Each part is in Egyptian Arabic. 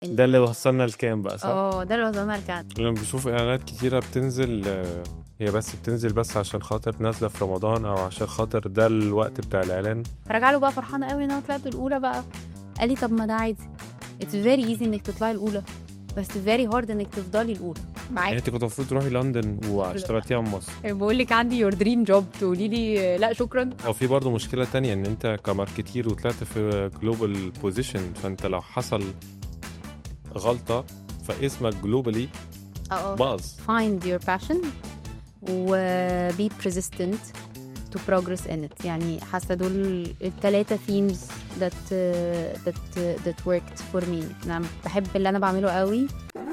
ده اللي وصلنا لكام بقى صح؟ اه ده اللي وصلنا لكام لما بشوف اعلانات كتيره بتنزل آه، هي بس بتنزل بس عشان خاطر نازله في رمضان او عشان خاطر ده الوقت بتاع الاعلان فرجع له بقى فرحانه قوي ان انا طلعت الاولى بقى قال لي طب ما ده عادي اتس فيري ايزي انك تطلعي الاولى بس فيري هارد انك تفضلي الاولى يعني معاك انت كنت المفروض تروحي لندن واشتغلتيها من مصر بقول لك عندي يور دريم جوب تقولي لي لا شكرا او في برضه مشكله تانية ان انت كماركتير وطلعت في جلوبال بوزيشن فانت لو حصل غلطه فاسمك جلوبالي اه باظ find your passion و be persistent to progress in it يعني حاسه دول الثلاثه themes that uh, that uh, that worked for me انا بحب اللي انا بعمله قوي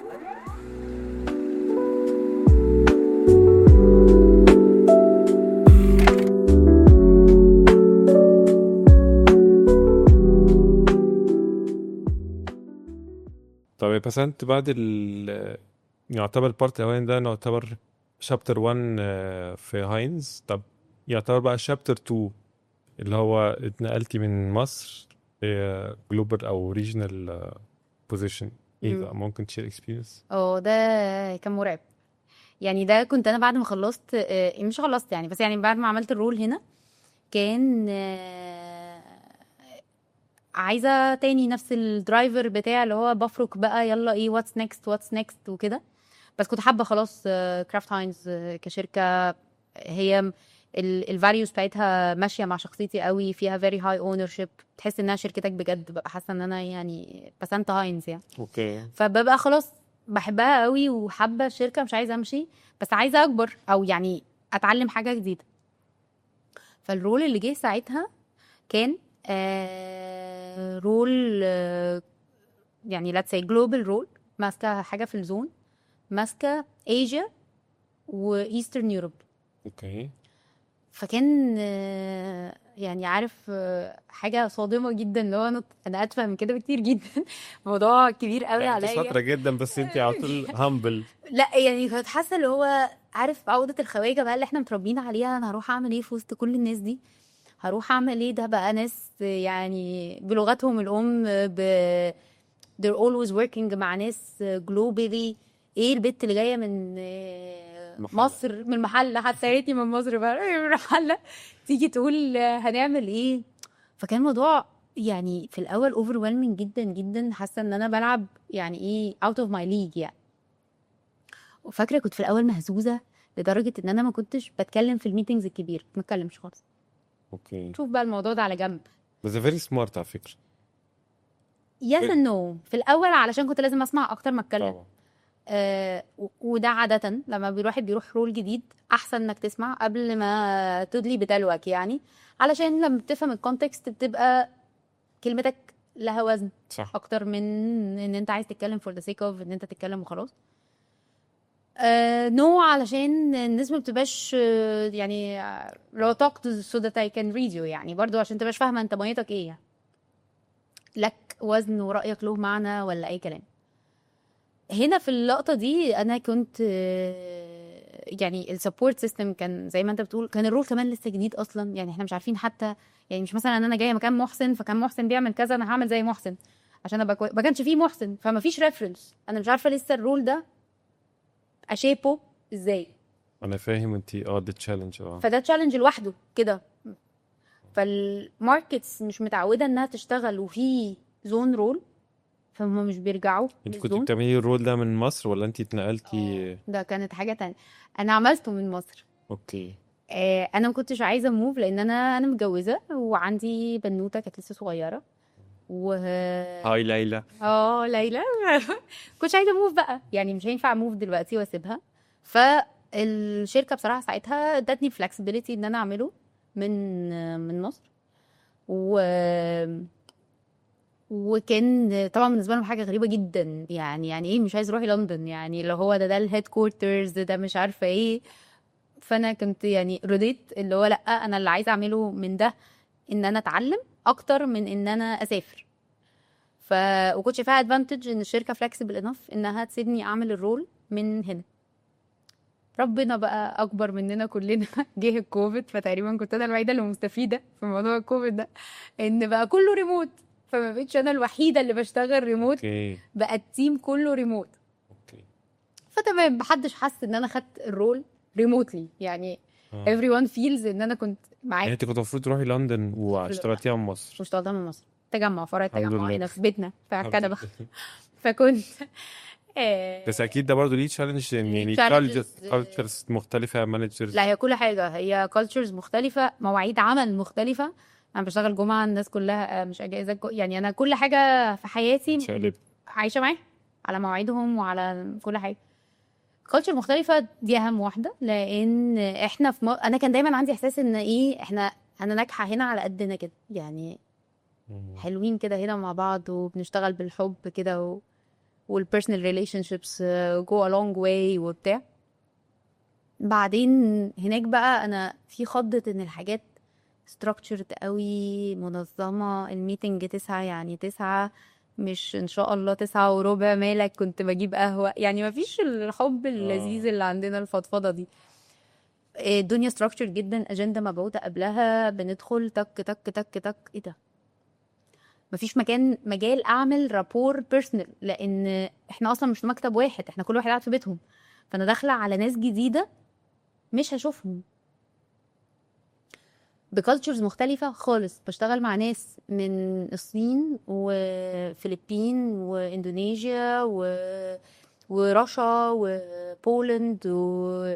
طب بس انت بعد ال يعتبر البارت الاولاني ده يعتبر شابتر 1 آه، في هاينز طب يعتبر بقى شابتر 2 اللي هو اتنقلتي من مصر جلوبال او ريجنال بوزيشن ايه مم. بقى ممكن تشير اكسبيرينس اه ده كان مرعب يعني ده كنت انا بعد ما خلصت آه، مش خلصت يعني بس يعني بعد ما عملت الرول هنا كان آه، عايزه تاني نفس الدرايفر بتاع اللي هو بفرك بقى يلا ايه واتس نيكست واتس نيكست وكده بس كنت حابه خلاص كرافت هاينز كشركه هي الفاليوز بتاعتها ماشيه مع شخصيتي قوي فيها فيري هاي اونر شيب تحس انها شركتك بجد ببقى حاسه ان انا يعني بسنت هاينز يعني اوكي فببقى خلاص بحبها قوي وحابه الشركه مش عايزه امشي بس عايزه اكبر او يعني اتعلم حاجه جديده فالرول اللي جه ساعتها كان آه رول آه يعني let's say global رول ماسكه حاجه في الزون ماسكه ايجيا وايسترن يوروب اوكي فكان آه، يعني عارف آه، حاجه صادمه جدا اللي هو انا انا اتفه من كده بكتير جدا موضوع كبير قوي يعني انت عليا شاطره جدا بس انت على طول هامبل لا يعني كنت حاسه اللي هو عارف عقده الخواجه بقى اللي احنا متربيين عليها انا هروح اعمل ايه في وسط كل الناس دي هروح اعمل ايه ده بقى ناس يعني بلغتهم الام ب they're always working مع ناس globally ايه البت اللي جايه من آه، محلة. مصر من المحله حتى يا ريتني من مصر بقى من المحله تيجي تقول آه، هنعمل ايه فكان الموضوع يعني في الاول overwhelming جدا جدا حاسه ان انا بلعب يعني ايه out of my league يعني وفاكره كنت في الاول مهزوزه لدرجه ان انا ما كنتش بتكلم في الميتنجز الكبيره ما اتكلمش خالص اوكي شوف بقى الموضوع ده على جنب بس فيري سمارت على فكره يس اند نو في الاول علشان كنت لازم اسمع اكتر ما اتكلم طبعا آه و- وده عاده لما الواحد بيروح رول جديد احسن انك تسمع قبل ما تدلي بدلوك يعني علشان لما بتفهم الكونتكست بتبقى كلمتك لها وزن صح اكتر من ان انت عايز تتكلم for the sake of ان انت تتكلم وخلاص آه نو علشان الناس ما بتبقاش آه، يعني آه، لو talk to so that I can read you يعني برضو عشان تبقاش فاهمه انت ميتك ايه يعني. لك وزن ورأيك له معنى ولا اي كلام هنا في اللقطه دي انا كنت آه، يعني السبورت سيستم كان زي ما انت بتقول كان الرول كمان لسه جديد اصلا يعني احنا مش عارفين حتى يعني مش مثلا ان انا جايه مكان محسن فكان محسن بيعمل كذا انا هعمل زي محسن عشان ابقى كوي... ما كانش فيه محسن فما فيش ريفرنس انا مش عارفه لسه الرول ده اشيبه ازاي انا فاهم انت اه ده تشالنج اه فده تشالنج لوحده كده فالماركتس مش متعوده انها تشتغل وفي زون رول فهم مش بيرجعوا انت كنت للزون. بتعملي الرول ده من مصر ولا انت اتنقلتي ده كانت حاجه تانية انا عملته من مصر اوكي آه، انا ما كنتش عايزه موف لان انا انا متجوزه وعندي بنوته كانت لسه صغيره و هاي ليلى اه ليلى كنتش عايزه موف بقى يعني مش هينفع موف دلوقتي واسيبها فالشركه بصراحه ساعتها ادتني فلكسبيليتي ان انا اعمله من من مصر و وكان طبعا بالنسبه لهم حاجه غريبه جدا يعني يعني ايه مش عايز اروحي لندن يعني اللي هو ده ده الهيد كوارترز ده مش عارفه ايه فانا كنت يعني رضيت اللي هو لا انا اللي عايزه اعمله من ده ان انا اتعلم اكتر من ان انا اسافر ف وكنت شايفاها ادفانتج ان الشركه فلكسبل انف انها تسيبني اعمل الرول من هنا ربنا بقى اكبر مننا كلنا جه الكوفيد فتقريبا كنت انا الوحيده اللي مستفيده في موضوع الكوفيد ده ان بقى كله ريموت فما بقتش انا الوحيده اللي بشتغل ريموت اوكي بقى التيم كله ريموت اوكي فتمام محدش حس ان انا خدت الرول ريموتلي يعني آه. everyone feels ان انا كنت يعني معاك انت كنت المفروض تروحي لندن واشتغلتيها من مصر واشتغلتها من مصر تجمع فرع الحمد التجمع لله. هنا في بيتنا في الكنبه فكنت آه، بس اكيد ده برضه ليه تشالنج يعني challenges. كالتشرز مختلفه مانجرز لا هي كل حاجه هي كالتشرز مختلفه مواعيد عمل مختلفه انا بشتغل جمعه الناس كلها آه، مش اجازات جو- يعني انا كل حاجه في حياتي شقلب عايشه معاهم على مواعيدهم وعلى كل حاجه كالتشر مختلفه دي اهم واحده لان احنا في م... انا كان دايما عندي احساس ان ايه احنا انا ناجحه هنا على قدنا كده يعني حلوين كده هنا مع بعض وبنشتغل بالحب كده و... والبيرسونال ريليشن شيبس جو ا لونج واي وبتاع بعدين هناك بقى انا في خضة ان الحاجات structured قوي منظمة الميتنج تسعة يعني تسعة مش ان شاء الله تسعة وربع مالك كنت بجيب قهوة يعني مفيش الحب اللذيذ اللي عندنا الفضفضة دي إيه، الدنيا structured جدا اجندة مبعوثة قبلها بندخل تك تك تك تك ايه ده مفيش مكان مجال اعمل رابور بيرسونال لان احنا اصلا مش في مكتب واحد احنا كل واحد قاعد في بيتهم فانا داخله على ناس جديده مش هشوفهم بكالتشرز مختلفة خالص بشتغل مع ناس من الصين وفلبين واندونيسيا و... ورشا وبولند و...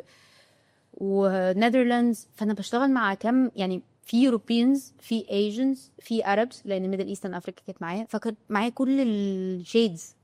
ونذرلاندز فانا بشتغل مع كم يعني في يوروبيانز في ايجنز في اربس لان ميدل ايسترن افريكا كانت معايا فكانت معايا كل الشيدز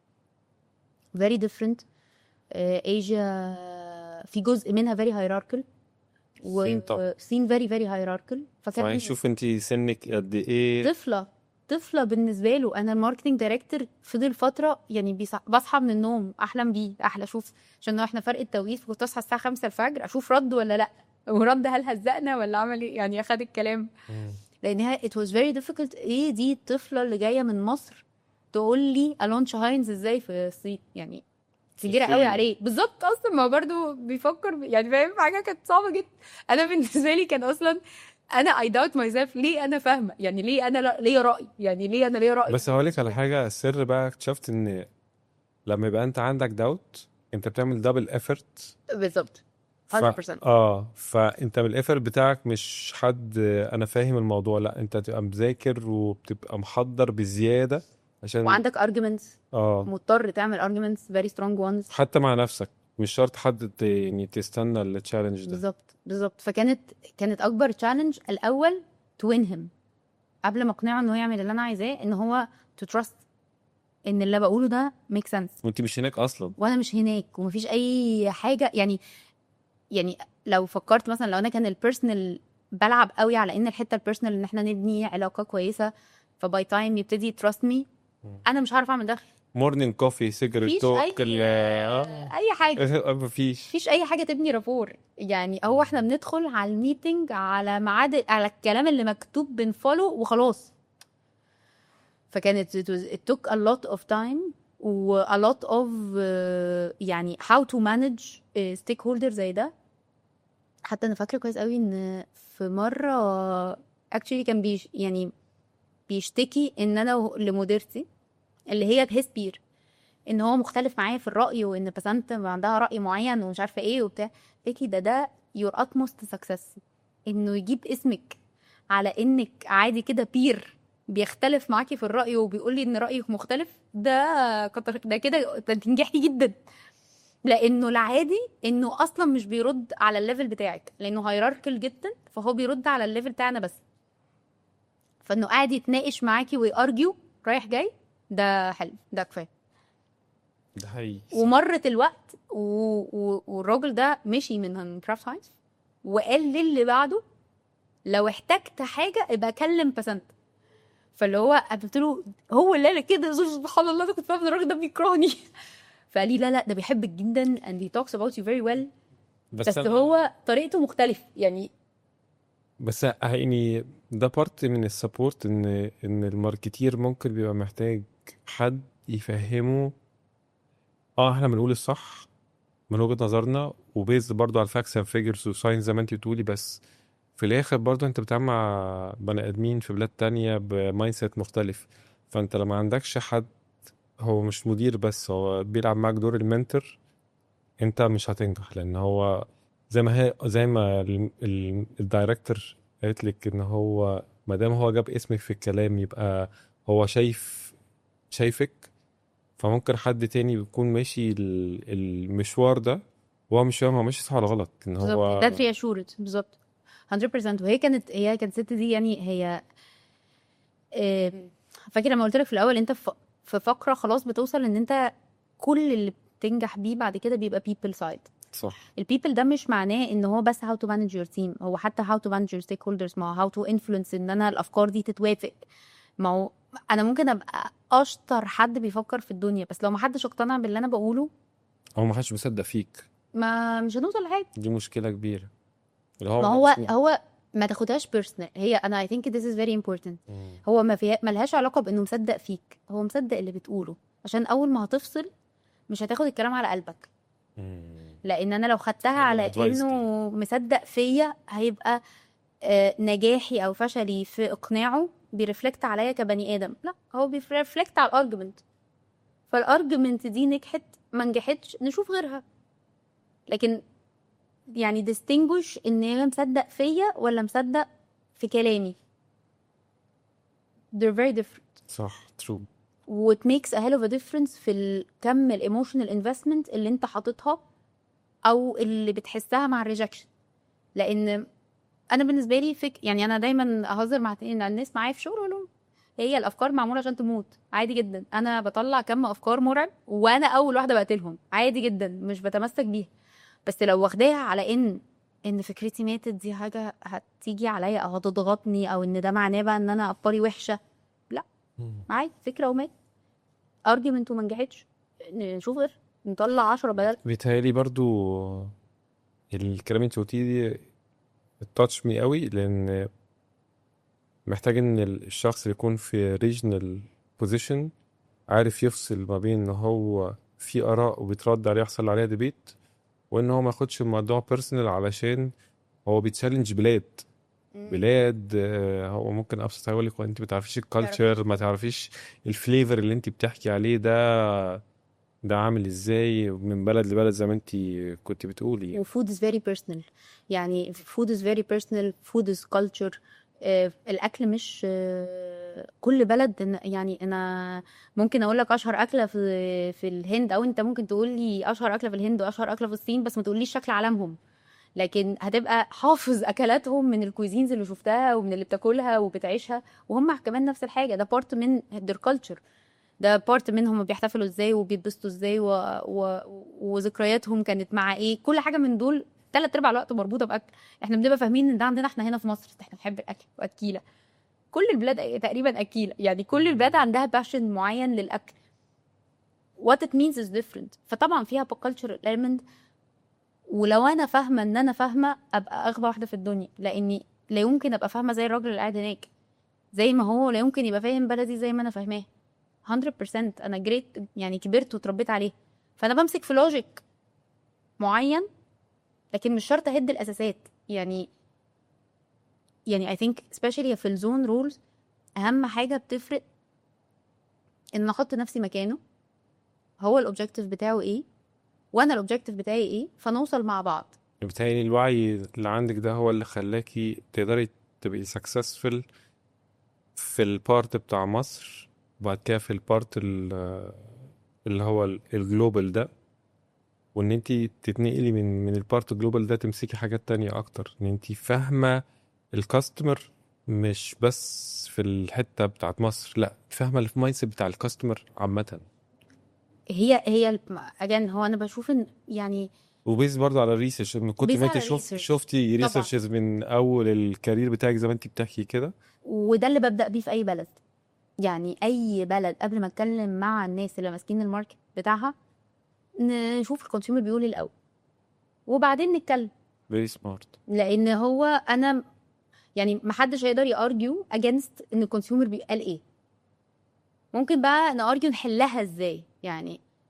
very different ايجيا في جزء منها very hierarchical الصين طبعا. وصين very very hierarchical فكان يعني شوف انت سنك قد ايه طفله طفله بالنسبه له انا الماركتنج دايركتور فضل فتره يعني بيصح... بصحى من النوم احلم بيه احلى اشوف عشان احنا فرق التوقيت فكنت اصحى الساعه 5 الفجر اشوف رد ولا لا ورد هل هزقنا ولا عمل ايه يعني اخد الكلام مم. لانها it was very difficult ايه دي الطفله اللي جايه من مصر تقول لي الونش هاينز ازاي في الصين يعني كبيره قوي الصين. عليه بالظبط اصلا ما هو برضه بيفكر ب- يعني فاهم حاجه كانت صعبه جدا انا بالنسبه لي كان اصلا انا اي داوت ماي سيلف ليه انا فاهمه يعني ليه انا لا- ليا راي يعني ليه انا ليا راي بس هقول لك على حاجه السر بقى اكتشفت ان لما يبقى انت عندك داوت انت بتعمل دبل ايفورت بالظبط ف... 100% اه فانت من الايفورت بتاعك مش حد انا فاهم الموضوع لا انت تبقى مذاكر وبتبقى محضر بزياده عشان وعندك arguments اه مضطر تعمل arguments very strong ones حتى مع نفسك مش شرط حد ت... يعني تستنى التشالنج ده بالظبط بالظبط فكانت كانت اكبر تشالنج الاول تو وين هيم قبل ما اقنعه انه يعمل اللي انا عايزاه ان هو تو تراست ان اللي بقوله ده ميك سنس وانت مش هناك اصلا وانا مش هناك ومفيش اي حاجه يعني يعني لو فكرت مثلا لو انا كان البيرسونال بلعب قوي على ان الحته البيرسونال ان احنا نبني علاقه كويسه فباي تايم يبتدي تراست مي انا مش هعرف اعمل ده مورنينج كوفي سيجرت مفيش توك اي اه اي حاجه مفيش مفيش اي حاجه تبني رابور يعني هو احنا بندخل على الميتنج على ميعاد على الكلام اللي مكتوب بنفولو وخلاص فكانت it, was, it took a lot of time و a lot of uh, يعني how to manage uh, stakeholder زي ده حتى انا فاكره كويس قوي ان في مره actually كان بيش يعني بيشتكي ان انا و- لمديرتي اللي هي هيز بير ان هو مختلف معايا في الراي وان بسنت عندها راي معين ومش عارفه ايه وبتاع قالت ده ده يور utmost سكسس انه يجيب اسمك على انك عادي كده بير بيختلف معاكي في الراي وبيقول لي ان رايك مختلف ده كتر ده كده ده انت نجحتي جدا لانه العادي انه اصلا مش بيرد على الليفل بتاعك لانه هيراركل جدا فهو بيرد على الليفل بتاعنا بس فانه قاعد يتناقش معاكي ويارجيو رايح جاي ده حلو ده كفايه ده حقيقي ومرت الوقت و... و... والراجل ده مشي من كرافت هاينز وقال للي بعده لو احتجت حاجه ابقى كلم بسنت فاللي هو قلت له هو اللي قال كده سبحان الله انا كنت فاهم ان الراجل ده بيكرهني فقال لي لا لا ده بيحبك جدا and he talks about you very well بس, بس أنا- هو طريقته مختلف يعني بس يعني ده بارت من السبورت ان ان الماركتير ممكن بيبقى محتاج حد يفهمه اه احنا بنقول الصح من وجهة نظرنا وبيز برضو على الفاكس اند فيجرز وساينز زي ما انت بتقولي بس في الاخر برضو انت بتتعامل مع بني ادمين في بلاد تانية بمايند سيت مختلف فانت لما عندكش حد هو مش مدير بس هو بيلعب معاك دور المنتور انت مش هتنجح لان هو زي ما هي زي ما ال- ال- الدايركتور قالت لك ان هو ما دام هو جاب اسمك في الكلام يبقى هو شايف شايفك فممكن حد تاني بيكون ماشي ال- المشوار ده وهو مش فاهم هو ماشي صح ولا غلط ان هو بالظبط ده reassured بالظبط 100% وهي كانت هي كانت الست دي يعني هي آم، فاكر لما قلت لك في الاول انت في في فقره خلاص بتوصل ان انت كل اللي بتنجح بيه بعد كده بيبقى people side صح البيبل ده مش معناه ان هو بس how to manage your team هو حتى how to manage your stakeholders ما هو how to influence ان انا الافكار دي تتوافق ما هو انا ممكن ابقى اشطر حد بيفكر في الدنيا بس لو ما حدش اقتنع باللي انا بقوله هو ما حدش مصدق فيك ما مش هنوصل لحاجه دي مشكلة كبيرة اللي هو ما هو محدش- هو ما تاخدهاش بيرسونال هي انا I think this is very important مم. هو ما فيها ملهاش علاقه بانه مصدق فيك هو مصدق اللي بتقوله عشان اول ما هتفصل مش هتاخد الكلام على قلبك مم. لان انا لو خدتها حلوة على advice انه مصدق فيا هيبقى آه، نجاحي او فشلي في اقناعه بيرفلكت عليا كبني ادم لا هو بيرفلكت على الارجيومنت فالارجيومنت دي نجحت ما نجحتش نشوف غيرها لكن يعني distinguish ان هي مصدق فيا ولا مصدق في كلامي they're very different صح ترو و it makes a hell of a difference في الكم الايموشنال انفستمنت اللي انت حاططها او اللي بتحسها مع الريجكشن لان انا بالنسبه لي فك يعني انا دايما اهزر مع إن الناس معايا في شغل اقول لهم هي الافكار معموله عشان تموت عادي جدا انا بطلع كم افكار مرعب وانا اول واحده بقتلهم عادي جدا مش بتمسك بيها بس لو واخداها على ان ان فكرتي ماتت دي حاجه هتيجي عليا او هتضغطني او ان ده معناه بقى ان انا افكاري وحشه عادي فكره ومات ارجيومنت وما نجحتش نشوف غير نطلع 10 بدل بيتهيألي برضو الكلام اللي انت قلتيه دي تاتش مي قوي لان محتاج ان الشخص اللي يكون في ريجنال بوزيشن عارف يفصل ما بين ان هو في اراء وبيترد عليه يحصل عليها ديبيت وان هو ما ياخدش الموضوع بيرسونال علشان هو بيتشالنج بلاد بلاد آه، هو ممكن ابسط حاجه يقول لك انت ما تعرفيش الكالتشر ما تعرفيش الفليفر اللي انت بتحكي عليه ده ده عامل ازاي من بلد لبلد زي ما انت كنت بتقولي وفود از فيري بيرسونال يعني فود از فيري بيرسونال فود از كلتشر الاكل مش آه، كل بلد إن- يعني انا ممكن اقول لك اشهر اكله في في الهند او انت ممكن تقول لي اشهر اكله في الهند واشهر اكله في الصين بس ما تقوليش شكل علامهم لكن هتبقى حافظ اكلاتهم من الكويزينز اللي شفتها ومن اللي بتاكلها وبتعيشها وهم كمان نفس الحاجه ده بارت من their culture ده بارت منهم بيحتفلوا ازاي وبيتبسطوا ازاي و... و... وذكرياتهم كانت مع ايه كل حاجه من دول تلات ارباع الوقت مربوطه باكل احنا بنبقى فاهمين ان ده عندنا احنا هنا في مصر احنا بنحب الاكل واكيله كل البلاد تقريبا اكيله يعني كل البلاد عندها باشن معين للاكل what it means is different فطبعا فيها cultural element ولو انا فاهمه ان انا فاهمه ابقى اغبى واحده في الدنيا لاني لا يمكن ابقى فاهمه زي الراجل اللي قاعد هناك زي ما هو لا يمكن يبقى فاهم بلدي زي ما انا فاهماه 100% انا جريت يعني كبرت وتربيت عليه فانا بمسك في لوجيك معين لكن مش شرط اهد الاساسات يعني يعني I think especially في الزون رولز اهم حاجه بتفرق ان احط نفسي مكانه هو الاوبجيكتيف بتاعه ايه وانا الاوبجيكتيف بتاعي ايه فنوصل مع بعض بتهيألي الوعي اللي عندك ده هو اللي خلاكي تقدري تبقي سكسسفل في البارت بتاع مصر وبعد كده في البارت ال- اللي هو ال- الجلوبال ده وان انت تتنقلي من من البارت الجلوبال ده تمسكي حاجات تانية اكتر ان انت فاهمة الكاستمر مش بس في الحتة بتاعت مصر لا فاهمة المايند سيت بتاع الكاستمر عامة هي هي اجان هو انا بشوف ان يعني وبيز برضه على الريسيرش من كنت بيز ما انت على شفت الريسيرش. شفتي طبعا. ريسيرشز من اول الكارير بتاعك زي ما انت بتحكي كده وده اللي ببدأ بيه في أي بلد يعني أي بلد قبل ما أتكلم مع الناس اللي ماسكين الماركت بتاعها نشوف الكونسيومر بيقول إيه الأول وبعدين نتكلم فيري سمارت لأن هو أنا يعني محدش هيقدر يارجيو اجينست إن الكونسيومر بيقال إيه ممكن بقى نارجيو نحلها إزاي يعني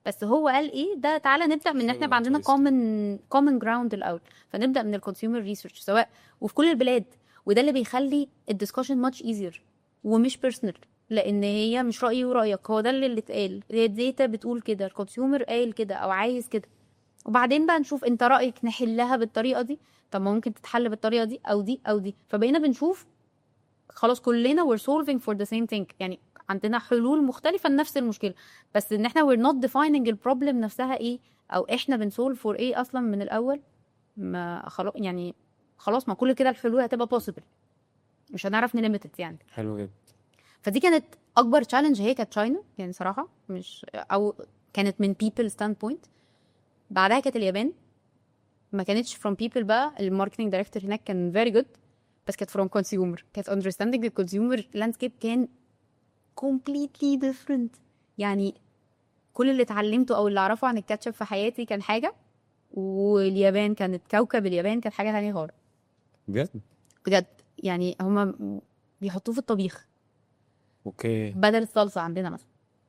بس هو قال ايه ده تعالى نبدا من ان احنا يبقى عندنا Interesting. كومن كومن جراوند الاول فنبدا من الكونسيومر ريسيرش سواء وفي كل البلاد وده اللي بيخلي الدiscussion ماتش ايزير ومش بيرسونال لان هي مش رايي ورايك هو ده اللي اللي اتقال هي الداتا بتقول كده الكونسيومر قايل كده او عايز كده وبعدين بقى نشوف انت رايك نحلها بالطريقه دي طب ما ممكن تتحل بالطريقه دي او دي او دي فبقينا بنشوف خلاص كلنا we're solving for the same thing يعني عندنا حلول مختلفة لنفس المشكلة بس ان احنا we're not defining البروبلم نفسها ايه او احنا بنسولف فور ايه اصلا من الاول ما خلاص يعني خلاص ما كل كده الحلول هتبقى possible مش هنعرف نليميتد يعني حلو جدا فدي كانت اكبر تشالنج هي كانت تشاينا يعني صراحه مش او كانت من people standpoint بعدها كانت اليابان ما كانتش from people بقى الماركتنج دايركتور هناك كان very good بس كانت from consumer كانت understanding the consumer landscape كان completely different يعني كل اللي اتعلمته او اللي اعرفه عن الكاتشب في حياتي كان حاجه واليابان كانت كوكب اليابان كانت حاجه تانية خالص بجد بجد يعني هما بيحطوه في الطبيخ اوكي بدل الصلصه عندنا مثلا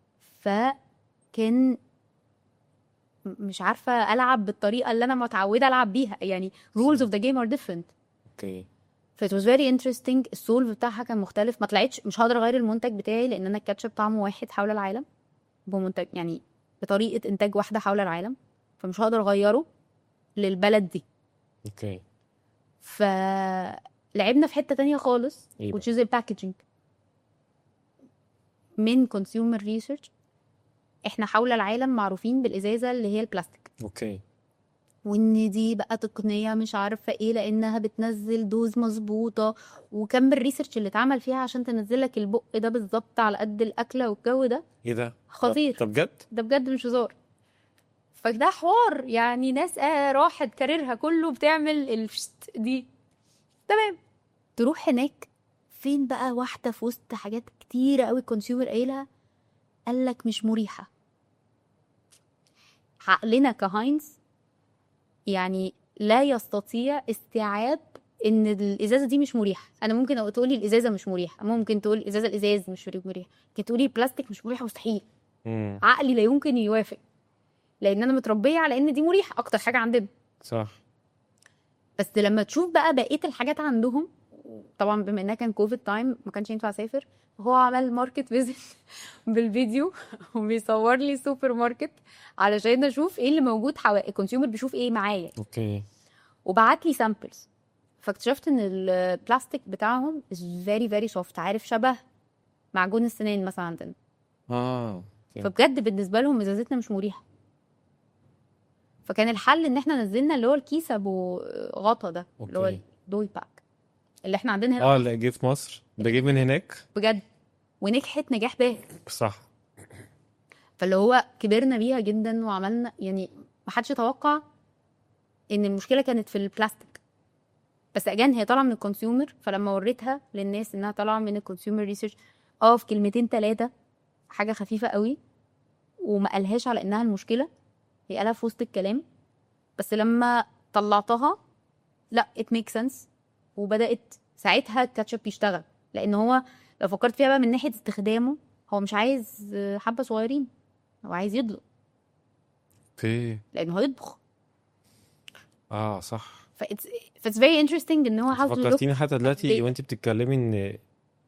فكان م- مش عارفه العب بالطريقه اللي انا متعوده العب بيها يعني rules of the game are different اوكي ف it was very interesting السولف بتاعها كان مختلف ما طلعتش مش هقدر اغير المنتج بتاعي لان انا الكاتشب طعمه واحد حول العالم بمنتج يعني بطريقه انتاج واحده حول العالم فمش هقدر اغيره للبلد دي اوكي فلعبنا في حته تانية خالص إيه بقى؟ which is الباكجينج من consumer research احنا حول العالم معروفين بالازازه اللي هي البلاستيك اوكي وان دي بقى تقنيه مش عارفه ايه لانها بتنزل دوز مظبوطه وكم الريسيرش اللي اتعمل فيها عشان تنزل لك البق ده بالظبط على قد الاكله والجو ده ايه ده خطير. طب طب بجد ده بجد مش هزار فده حوار يعني ناس آه راحت كاريرها كله بتعمل الفشت دي تمام تروح هناك فين بقى واحده في وسط حاجات كتيره قوي الكونسيومر قايلها قال لك مش مريحه عقلنا كهاينز يعني لا يستطيع استيعاب ان الازازه دي مش مريحه انا ممكن أقول- تقولي الازازه مش مريحه ممكن تقول الازازه الازاز مش مريحه ممكن تقولي البلاستيك مش مريحه مستحيل امم عقلي لا يمكن يوافق لان انا متربيه على ان دي مريحه اكتر حاجه عندنا صح بس لما تشوف بقى بقيه الحاجات عندهم طبعا بما انها كان كوفيد تايم ما كانش ينفع اسافر هو عمل ماركت فيزيت بالفيديو وبيصور لي سوبر ماركت علشان اشوف ايه اللي موجود حوالي الكونسيومر بيشوف ايه معايا اوكي وبعت لي سامبلز فاكتشفت ان البلاستيك بتاعهم is very very soft عارف شبه معجون السنان مثلا عندنا اه أوكي. فبجد بالنسبه لهم ازازتنا مش مريحه فكان الحل ان احنا نزلنا اللي هو الكيس ابو غطا ده اللي هو أوكي. الدوي باك اللي احنا عندنا هنا اه اللي جه في مصر ده جه من هناك بجد ونجحت نجاح باهر صح فاللي هو كبرنا بيها جدا وعملنا يعني ما حدش يتوقع ان المشكله كانت في البلاستيك بس اجان هي طالعه من الكونسيومر فلما وريتها للناس انها طالعه من الكونسيومر ريسيرش اه في كلمتين ثلاثه حاجه خفيفه قوي وما قالهاش على انها المشكله هي قالها في وسط الكلام بس لما طلعتها لا it makes sense وبدات ساعتها الكاتشب يشتغل لان هو لو فكرت فيها بقى من ناحيه استخدامه هو مش عايز حبه صغيرين هو عايز يدلق اوكي لانه هيطبخ اه صح فإتس فإتس very interesting ان هو how to look فكرتيني حتى دلوقتي data. وانت بتتكلمي ان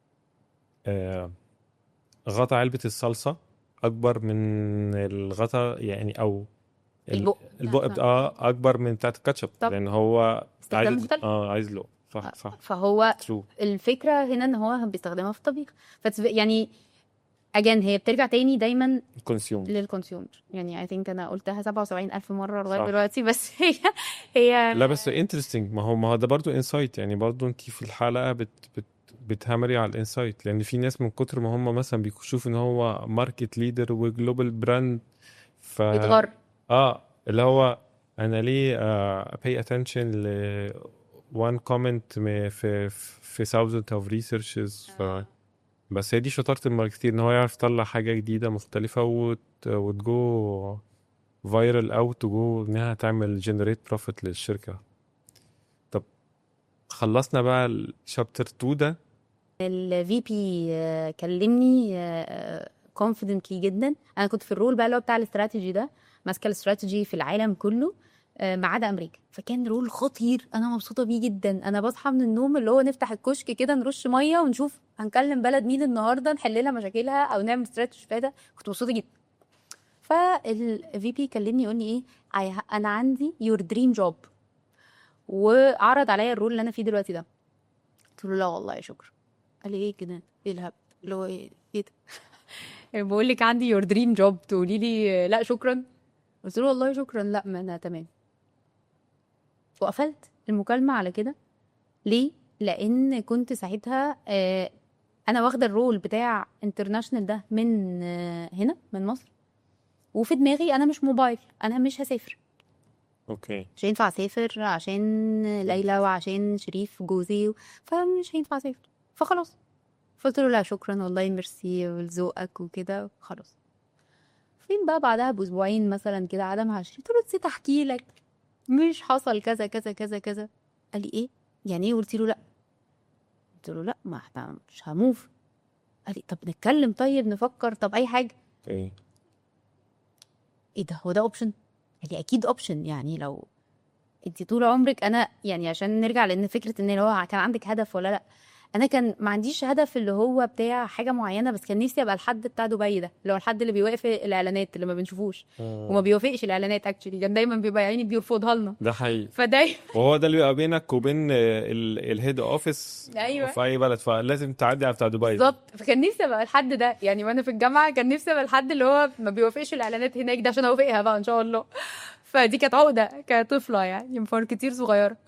آه غطا علبة الصلصة اكبر من الغطا يعني او ال- البق. البق نعم. اه اكبر من بتاعت الكاتشب طب. لان هو استخدام عايز مختلف. اه عايز له صح صح فهو ترو الفكره هنا ان هو بيستخدمها في الطبيخ فإتس يعني اجان هي بترجع تاني دايما كونسيوم للكونسيومر يعني اي ثينك انا قلتها 77 الف مره لغايه صح. دلوقتي بس هي هي لا بس انترستنج ما هو ما هو ده برضو انسايت يعني برضو انت في الحلقه بت بت بتهامري على الانسايت لان في ناس من كتر ما هم مثلا بيشوفوا ان هو ماركت ليدر وجلوبال براند ف بيتغر اه اللي هو انا ليه uh, pay attention ل one comment م- في في thousands of researches ف بس هي دي شطارة الماركتير ان هو يعرف يطلع حاجة جديدة مختلفة وت... وتجو فايرال او تجو انها تعمل generate profit للشركة طب خلصنا بقى الشابتر 2 ده الفي بي كلمني confidently جدا انا كنت في الرول بقى اللي هو بتاع الاستراتيجي ده ماسكه الاستراتيجي في العالم كله آه، ما عدا امريكا فكان رول خطير انا مبسوطه بيه جدا انا بصحى من النوم اللي هو نفتح الكشك كده نرش ميه ونشوف هنكلم بلد مين النهارده نحل لها مشاكلها او نعمل استراتيجي فايده كنت مبسوطه جدا فالفي بي كلمني يقول لي ايه I- انا عندي يور دريم جوب وعرض عليا الرول اللي انا فيه دلوقتي ده قلت له لا والله يا شكرا قال لي ايه كده ايه الهبل اللي هو ايه ايه ده بقول لك عندي يور دريم جوب تقولي لي لا شكرا قلت له والله شكرا لا ما انا تمام وقفلت المكالمة على كده ليه؟ لأن كنت ساعتها آه، أنا واخدة الرول بتاع انترناشونال ده من آه، هنا من مصر وفي دماغي أنا مش موبايل أنا مش هسافر اوكي مش هينفع أسافر عشان ليلى وعشان شريف جوزي فمش هينفع أسافر فخلاص فقلت له لا شكرا والله ميرسي ولذوقك وكده خلاص فين بقى بعدها بأسبوعين مثلا كده قاعدة مع شريف قلت له نسيت أحكي لك مش حصل كذا كذا كذا كذا قال لي ايه يعني ايه قلت له لا قلت له لا ما احنا مش هموف قال لي طب نتكلم طيب نفكر طب اي حاجه اوكي ايه ده هو ده اوبشن قال لي اكيد اوبشن يعني لو انت طول عمرك انا يعني عشان نرجع لان فكره ان هو كان عندك هدف ولا لا انا كان ما عنديش هدف اللي هو بتاع حاجه معينه بس كان نفسي ابقى الحد بتاع دبي ده اللي هو الحد اللي بيوقف الاعلانات اللي ما بنشوفوش وما بيوافقش الاعلانات اكشلي كان دايما بيبقى يعني بيرفضها لنا ده حقيقي فدايما وهو ده اللي بيبقى بينك وبين الهيد اوفيس أيوة. في اي بلد فلازم تعدي على بتاع دبي بالظبط فكان نفسي ابقى الحد ده يعني وانا في الجامعه كان نفسي ابقى الحد اللي هو ما بيوافقش الاعلانات هناك ده عشان اوافقها بقى ان شاء الله فدي كانت عقده كطفله يعني من كتير صغيره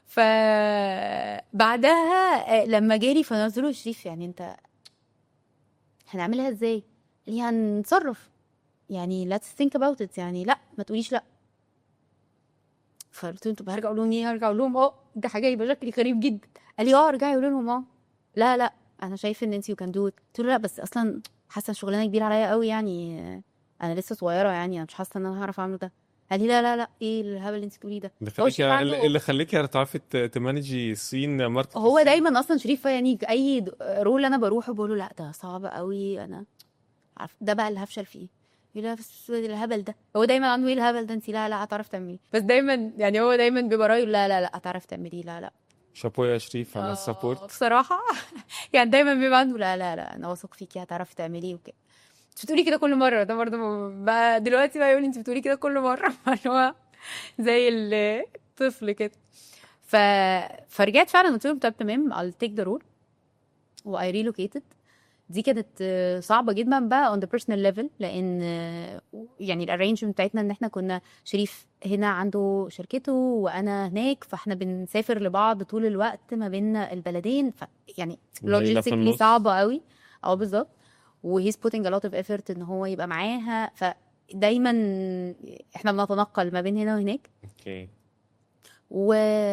فبعدها آه، لما جالي فانا قلت له شريف يعني انت هنعملها ازاي؟ قال لي هنتصرف يعني let's think about it يعني لا ما تقوليش لا فقلت له طب هرجع اقول لهم ايه هرجع اقول لهم اه ده حاجه يبقى شكلي غريب جدا قال لي اه ارجعي قولي لهم اه لا لا انا شايف ان انت يو كان دو قلت له لا بس اصلا حاسه الشغلانه كبيره عليا قوي يعني انا لسه صغيره يعني انا مش حاسه ان انا هعرف اعمل ده قال لي لا لا لا ايه الهبل اللي انت بتقوليه ده اللي هو خليك شريف عنده- اللي خليك تعرفي ت- تمانجي الصين ماركت هو دايما اصلا شريف يعني اي د- رول انا بروحه بقول له لا ده صعب قوي انا عارف ده بقى اللي هفشل فيه يقول لا بس الهبل ده هو دايما عنده ايه الهبل ده انت لا لا هتعرف تعمليه بس دايما يعني هو دايما بيبقى رايه لا لا لا هتعرف تعمليه لا لا شابو يا شريف على آه، السبورت بصراحه يعني دايما بيبقى عنده لا لا لا انا واثق فيكي هتعرفي تعمليه وكده انت بتقولي كده كل مره ده برضه بقى دلوقتي بقى يقول لي انت بتقولي كده كل مره اللي هو زي الطفل كده ف... فرجعت فعلا قلت لهم طب تمام I'll take the role و I relocated دي كانت آه، صعبة جدا بقى on the personal level لأن آه، يعني الارينجمنت بتاعتنا إن إحنا كنا شريف هنا عنده شركته وأنا هناك فإحنا بنسافر لبعض طول الوقت ما بين البلدين ف يعني وليلى في logistically النص. صعبة قوي اه بالظبط و he's putting a lot of effort إن هو يبقى معاها فدايما إحنا بنتنقل ما بين هنا وهناك اوكي و...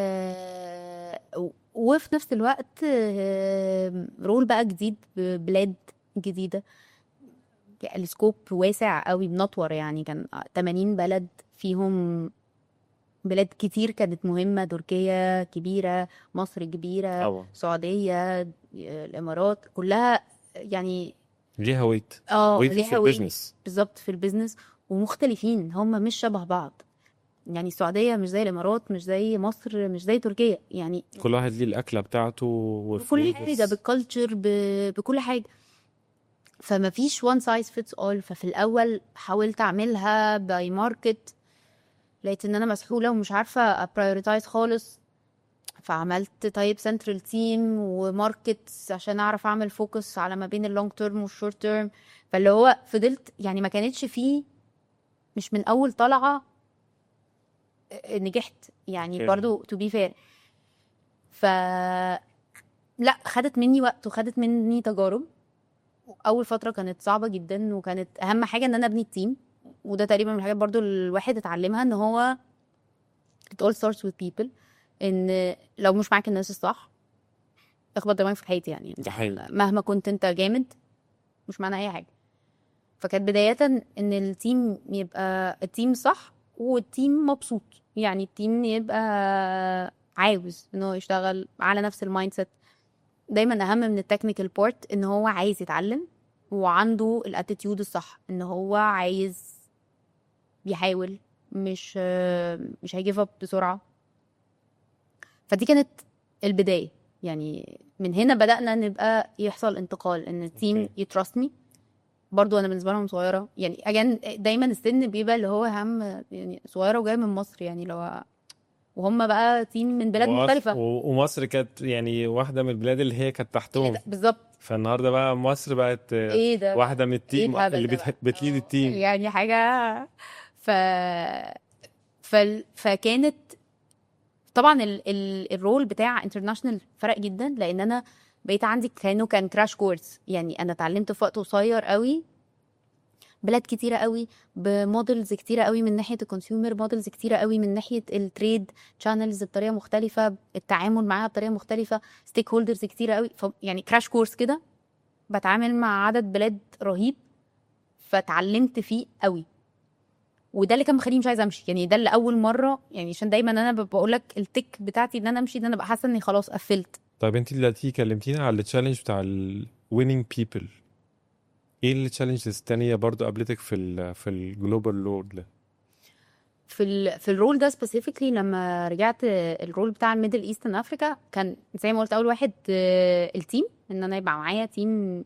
وفي نفس الوقت آه، رول بقى جديد بلاد جديدة السكوب واسع قوي بنطور يعني كان 80 بلد فيهم بلاد كتير كانت مهمة تركيا كبيرة مصر كبيرة طبعا السعودية الإمارات كلها يعني ليها ويت اه ويت ليها في ويت البيزنس بالظبط في البيزنس ومختلفين هم مش شبه بعض يعني السعودية مش زي الإمارات مش زي مصر مش زي تركيا يعني كل واحد ليه الاكله بتاعته بكل حاجة والفليفرز. بالكالتشر ب- بكل حاجة فما فيش one size fits all ففي الأول حاولت أعملها باي ماركت لقيت إن أنا مسحولة ومش عارفة أبرايورتايز خالص فعملت طيب سنترال تيم وماركت عشان أعرف أعمل فوكس على ما بين اللونج تيرم والشورت تيرم فاللي هو فضلت يعني ما كانتش فيه مش من أول طلعة نجحت يعني أوكي. برضو to be fair ف لا خدت مني وقت وخدت مني تجارب اول فتره كانت صعبه جدا وكانت اهم حاجه ان انا ابني التيم وده تقريبا من الحاجات برضو الواحد اتعلمها ان هو it all starts with people ان لو مش معاك الناس الصح اخبط دماغك في الحيط يعني ده حقيقي مهما كنت انت جامد مش معنى اي حاجه فكانت بدايه ان التيم يبقى التيم صح والتيم مبسوط يعني التيم يبقى عاوز ان هو يشتغل على نفس المايند سيت دايما اهم من التكنيكال بورت ان هو عايز يتعلم وعنده الاتيتيود الصح ان هو عايز بيحاول مش مش هيجيف اب بسرعه فدي كانت البدايه يعني من هنا بدانا نبقى يحصل انتقال ان التيم أوكي. يترستني برضو انا بالنسبه لهم صغيره يعني اجان دايما السن بيبقى اللي هو هم يعني صغيره وجايه من مصر يعني لو وهم بقى تيم من بلاد ومصر- مختلفه و- ومصر كانت يعني واحده من البلاد اللي هي كانت تحتهم بالظبط فالنهارده بقى مصر بقت آه، ايه ده واحده من التيم الهبل اللي ده بت- بقى؟ بتليد التيم يعني حاجة ف... ف... فكانت طبعا ال... ال... الرول بتاع انترناشونال فرق جدا لان انا بقيت عندي كانه كان كراش كورس يعني انا اتعلمت في وقت قصير قوي بلاد كتيرة قوي بمودلز كتيرة قوي من ناحية الكونسيومر مودلز كتيرة قوي من ناحية التريد شانلز بطريقة مختلفة التعامل معاها بطريقة مختلفة ستيك هولدرز كتيرة قوي ف... يعني كراش كورس كده بتعامل مع عدد بلاد رهيب فتعلمت فيه قوي وده اللي كان مخليني مش عايزه امشي يعني ده اللي اول مره يعني عشان دايما انا بقول لك التك بتاعتي ان انا امشي ان انا ببقى حاسه اني خلاص قفلت طيب انت دلوقتي كلمتينا على التشالنج بتاع ال winning people ايه التشالنج التانية برضو قابلتك في ال في الجلوبال لورد ده في ال في الرول ده سبيسيفيكلي لما رجعت الرول بتاع الميدل ايسترن افريكا كان زي ما قلت اول واحد آه، التيم ان انا يبقى معايا تيم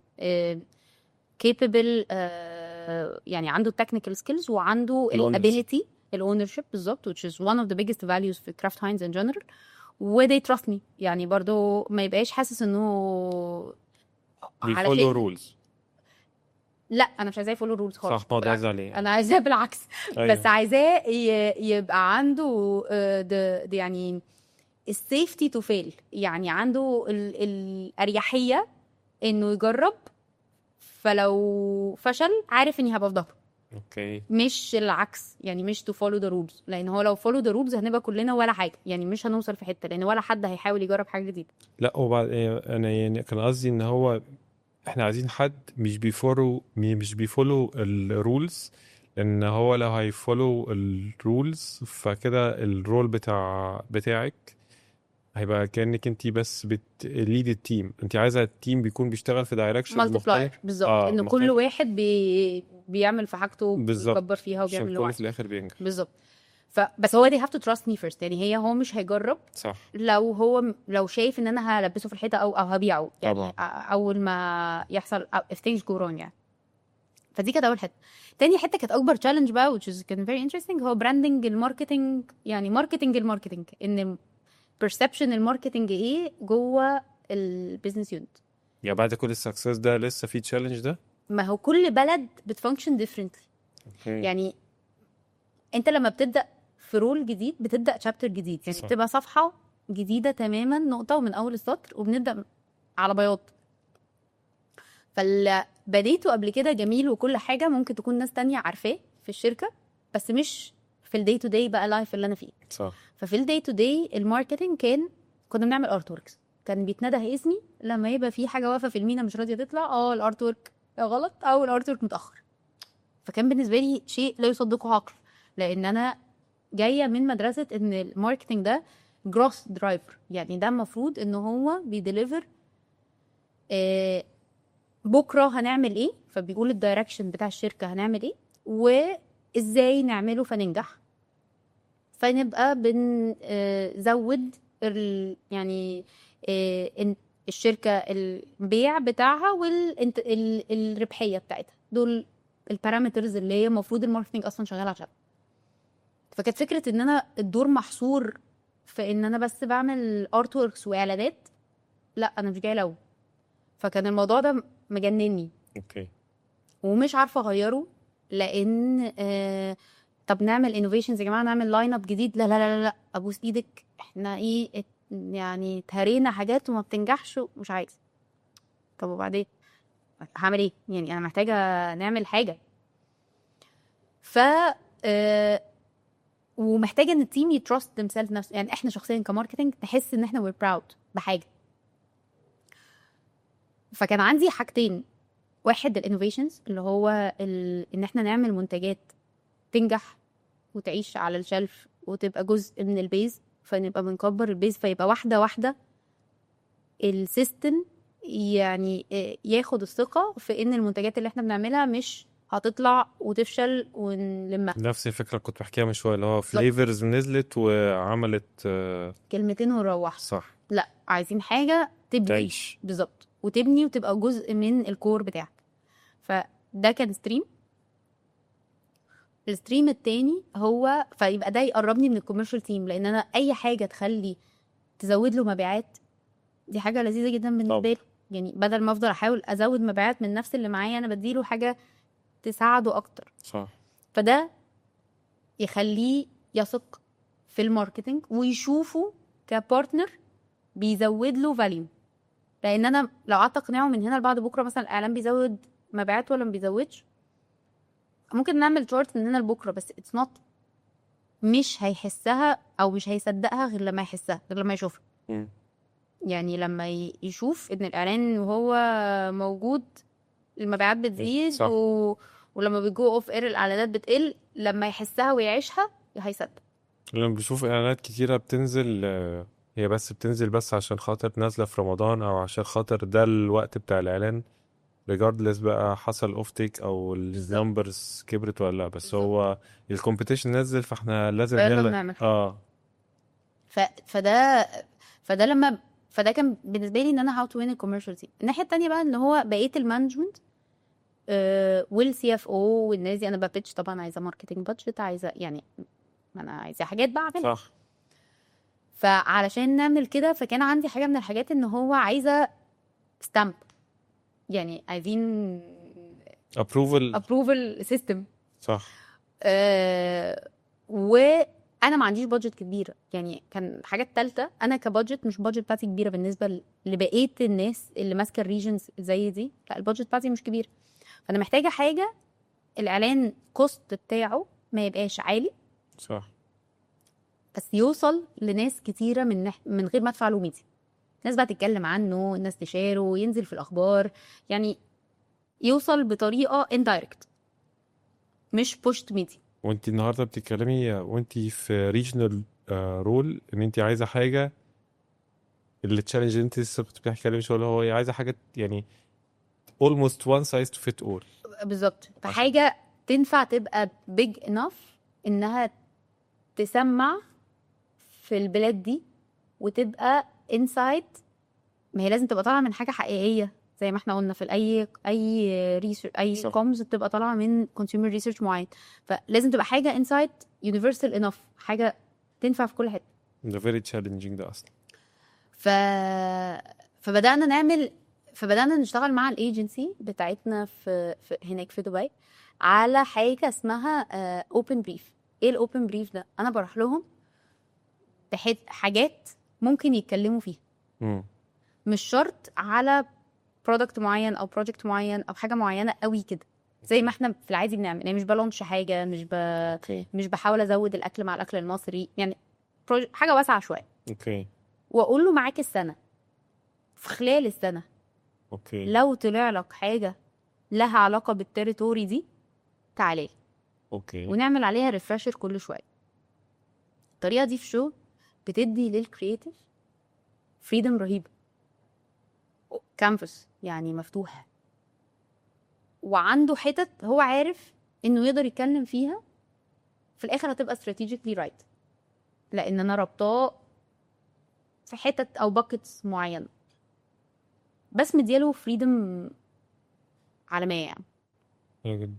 كيبل يعني عنده التكنيكال سكيلز وعنده ال owners. الابيليتي الاونر شيب بالظبط which is one of the biggest values في كرافت هاينز in general و they trust me يعني برضو ما يبقاش حاسس انه على بيفولو شيء رولز لا انا مش عايزاه يفولو رولز خالص صح ما ده بالعكس. عايز عليه انا عايزاه بالعكس أيوة. بس عايزاه ي- يبقى عنده آه، ده ده يعني السيفتي تو فيل يعني عنده ال- الاريحيه انه يجرب فلو فشل عارف اني هبقى في ظهره اوكي مش العكس يعني مش تو فولو ذا رولز لان هو لو فولو ذا رولز هنبقى كلنا ولا حاجه يعني مش هنوصل في حته لان ولا حد هيحاول يجرب حاجه جديده لا وبعد انا يعني كان قصدي ان هو احنا عايزين حد مش بيفولو مش بيفولو الرولز لان هو لو هيفولو الرولز فكده الرول بتاع بتاعك هيبقى كانك انت بس بتليد التيم انت عايزه التيم بيكون بيشتغل في دايركشن مالتيبلاير مختلف بالظبط آه، ان كل مختلف. واحد بي بيعمل في حاجته بالظبط. بيكبر فيها وبيعمل عشان اللي هو كله عايزه في الاخر بينجح بالظبط ف بس هو they have to trust me first يعني هي هو مش هيجرب صح لو هو لو شايف ان انا هلبسه في الحيطه او او هبيعه يعني طبعا. أ- اول ما يحصل أو if things go wrong يعني فدي كانت اول حته تاني حته كانت اكبر تشالنج بقى which is كان very interesting هو براندنج الماركتنج يعني ماركتنج الماركتنج ان perception الماركتنج ايه جوه البيزنس يونت يعني بعد كل السكسس ده لسه في تشالنج ده ما هو كل بلد بتفانكشن differently اوكي يعني انت لما بتبدا في رول جديد بتبدا شابتر جديد يعني صح. بتبقى صفحه جديده تماما نقطه ومن اول السطر وبنبدا على بياض فاللي بديته قبل كده جميل وكل حاجه ممكن تكون ناس تانية عارفاه في الشركه بس مش في الدي تو داي بقى لايف اللي انا فيه صح ففي الدي تو داي الماركتنج كان كنا بنعمل ارت وركس كان بيتندى اسمي لما يبقى في حاجه واقفه في المينا مش راضيه تطلع اه الارت ورك غلط او الارت ورك متاخر فكان بالنسبه لي شيء لا يصدقه عقل لان انا جايه من مدرسه ان الماركتنج ده جروث درايفر يعني ده المفروض ان هو بيديليفر آه بكره هنعمل ايه فبيقول الدايركشن بتاع الشركه هنعمل ايه وازاي نعمله فننجح فنبقى بنزود ال يعني آه، إن- الشركه البيع بتاعها والربحيه بتاعتها دول البارامترز اللي هي المفروض الماركتنج اصلا شغال عشان فكانت فكره ان انا الدور محصور في ان انا بس بعمل ارت ووركس واعلانات لا انا مش جايه لو فكان الموضوع ده مجنني اوكي ومش عارفه اغيره لان آه طب نعمل انوفيشنز يا جماعه نعمل لاين اب جديد لا لا لا لا, لا. ابوس ايدك احنا ايه ات- يعني اتهرينا حاجات وما بتنجحش ومش عايز طب وبعدين هعمل ايه يعني انا محتاجه نعمل حاجه ف آه ومحتاجه ان التيم يترست themselves نفسه يعني احنا شخصيا كماركتنج نحس ان احنا we're proud بحاجه فكان عندي حاجتين واحد الانوفيشنز اللي هو ال... ان احنا نعمل منتجات تنجح وتعيش على الشلف وتبقى جزء من البيز فنبقى بنكبر البيز فيبقى واحده واحده السيستم يعني آه، ياخد الثقه في ان المنتجات اللي احنا بنعملها مش هتطلع وتفشل ونلمها نفس الفكره كنت بحكيها من شويه اللي هو فليفرز نزلت وعملت آه، كلمتين ونروح صح لا عايزين حاجه تبني تعيش بالظبط وتبني وتبقى جزء من الكور بتاعك فده كان ستريم الستريم التاني هو فيبقى ده يقربني من الكوميرشال تيم لان انا اي حاجه تخلي تزود له مبيعات دي حاجه لذيذه جدا بالنسبه طبعا. له يعني بدل ما افضل احاول ازود مبيعات من نفس اللي معايا انا بديله حاجه تساعده اكتر صح فده يخليه يثق في الماركتينج ويشوفه كبارتنر بيزود له فاليو لان انا لو قعدت اقنعه من هنا لبعد بكره مثلا الاعلان بيزود مبيعات ولا ما بيزودش ممكن نعمل شورت من هنا لبكره بس اتس نوت مش هيحسها او مش هيصدقها غير لما يحسها غير لما يشوفها مم. يعني لما ي- يشوف ان الاعلان وهو موجود المبيعات بتزيد صح. و... ولما بيجو اوف اير الاعلانات بتقل لما يحسها ويعيشها هيصدق لما بشوف اعلانات كتيره بتنزل آه، هي بس بتنزل بس عشان خاطر نازله في رمضان او عشان خاطر ده الوقت بتاع الاعلان ريجاردلس بقى حصل اوف تيك او النمبرز كبرت ولا لا بس بالظبط. هو الكومبيتيشن نزل فاحنا لازم فيلا يلا نعمل. اه ف... فده فده لما فده كان بالنسبه لي ان انا هاو تو وين الكوميرشال تيم الناحيه التانية بقى ان هو بقيه المانجمنت آه والسي اف او والناس دي انا ببيتش طبعا عايزه ماركتنج بادجت عايزه يعني ما انا عايزه حاجات بعملها صح فعلشان نعمل كده فكان عندي حاجه من الحاجات ان هو عايزه ستامب يعني عايزين ابروفل ابروفل سيستم صح آه وانا ما عنديش بادجت كبيره يعني كان حاجات تالتة انا كبادجت مش بادجت بتاعتي كبيره بالنسبه ل- لبقيه الناس اللي ماسكه الريجنز زي دي لا البادجت بتاعتي مش كبيره فانا محتاجه حاجه الاعلان كوست بتاعه ما يبقاش عالي صح بس يوصل لناس كتيره من نح... من غير ما ادفع له ميديا الناس بقى تتكلم عنه الناس تشاره ينزل في الاخبار يعني يوصل بطريقه اندايركت مش بوشت ميديا وانت النهارده بتتكلمي وانت في ريجنال رول ان انت عايزه حاجه التشالنج اللي انت لسه كنت بتتكلمي شويه اللي هو هي عايزه حاجه يعني almost one size to fit all بالظبط فحاجه تنفع تبقى بيج انف انها تسمع في البلاد دي وتبقى انسايت ما هي لازم تبقى طالعه من حاجه حقيقيه زي ما احنا قلنا في اي اي ريسيرش اي صح. كومز بتبقى طالعه من كونسيومر ريسيرش معين فلازم تبقى حاجه انسايت يونيفرسال انف حاجه تنفع في كل حته ده very challenging ده اصلا ف... فبدانا نعمل فبدانا نشتغل مع الايجنسي بتاعتنا في... في هناك في دبي على حاجه اسمها اوبن بريف ايه الاوبن بريف ده انا بروح لهم بحيث حاجات ممكن يتكلموا فيها مم. مش شرط على برودكت معين او بروجكت معين او حاجه معينه قوي كده زي ما احنا في العادي بنعمل يعني مش بلونش حاجه مش ب... اوكي مش بحاول ازود الاكل مع الاكل المصري يعني بروج- حاجه واسعه شويه اوكي واقول له معاك السنه في خلال السنه اوكي لو طلع لك حاجه لها علاقه بالتريتوري دي تعالى لي اوكي ونعمل عليها ريفرشر كل شويه الطريقه دي في شو بتدي للكرييتيف فريدم رهيبه كانفاس يعني مفتوح وعنده حتت هو عارف انه يقدر يتكلم فيها في الاخر هتبقى strategically right لان انا ربطاه في حتت او باكتس معينه بس مدياله فريدم عالميه يعني حلو جدا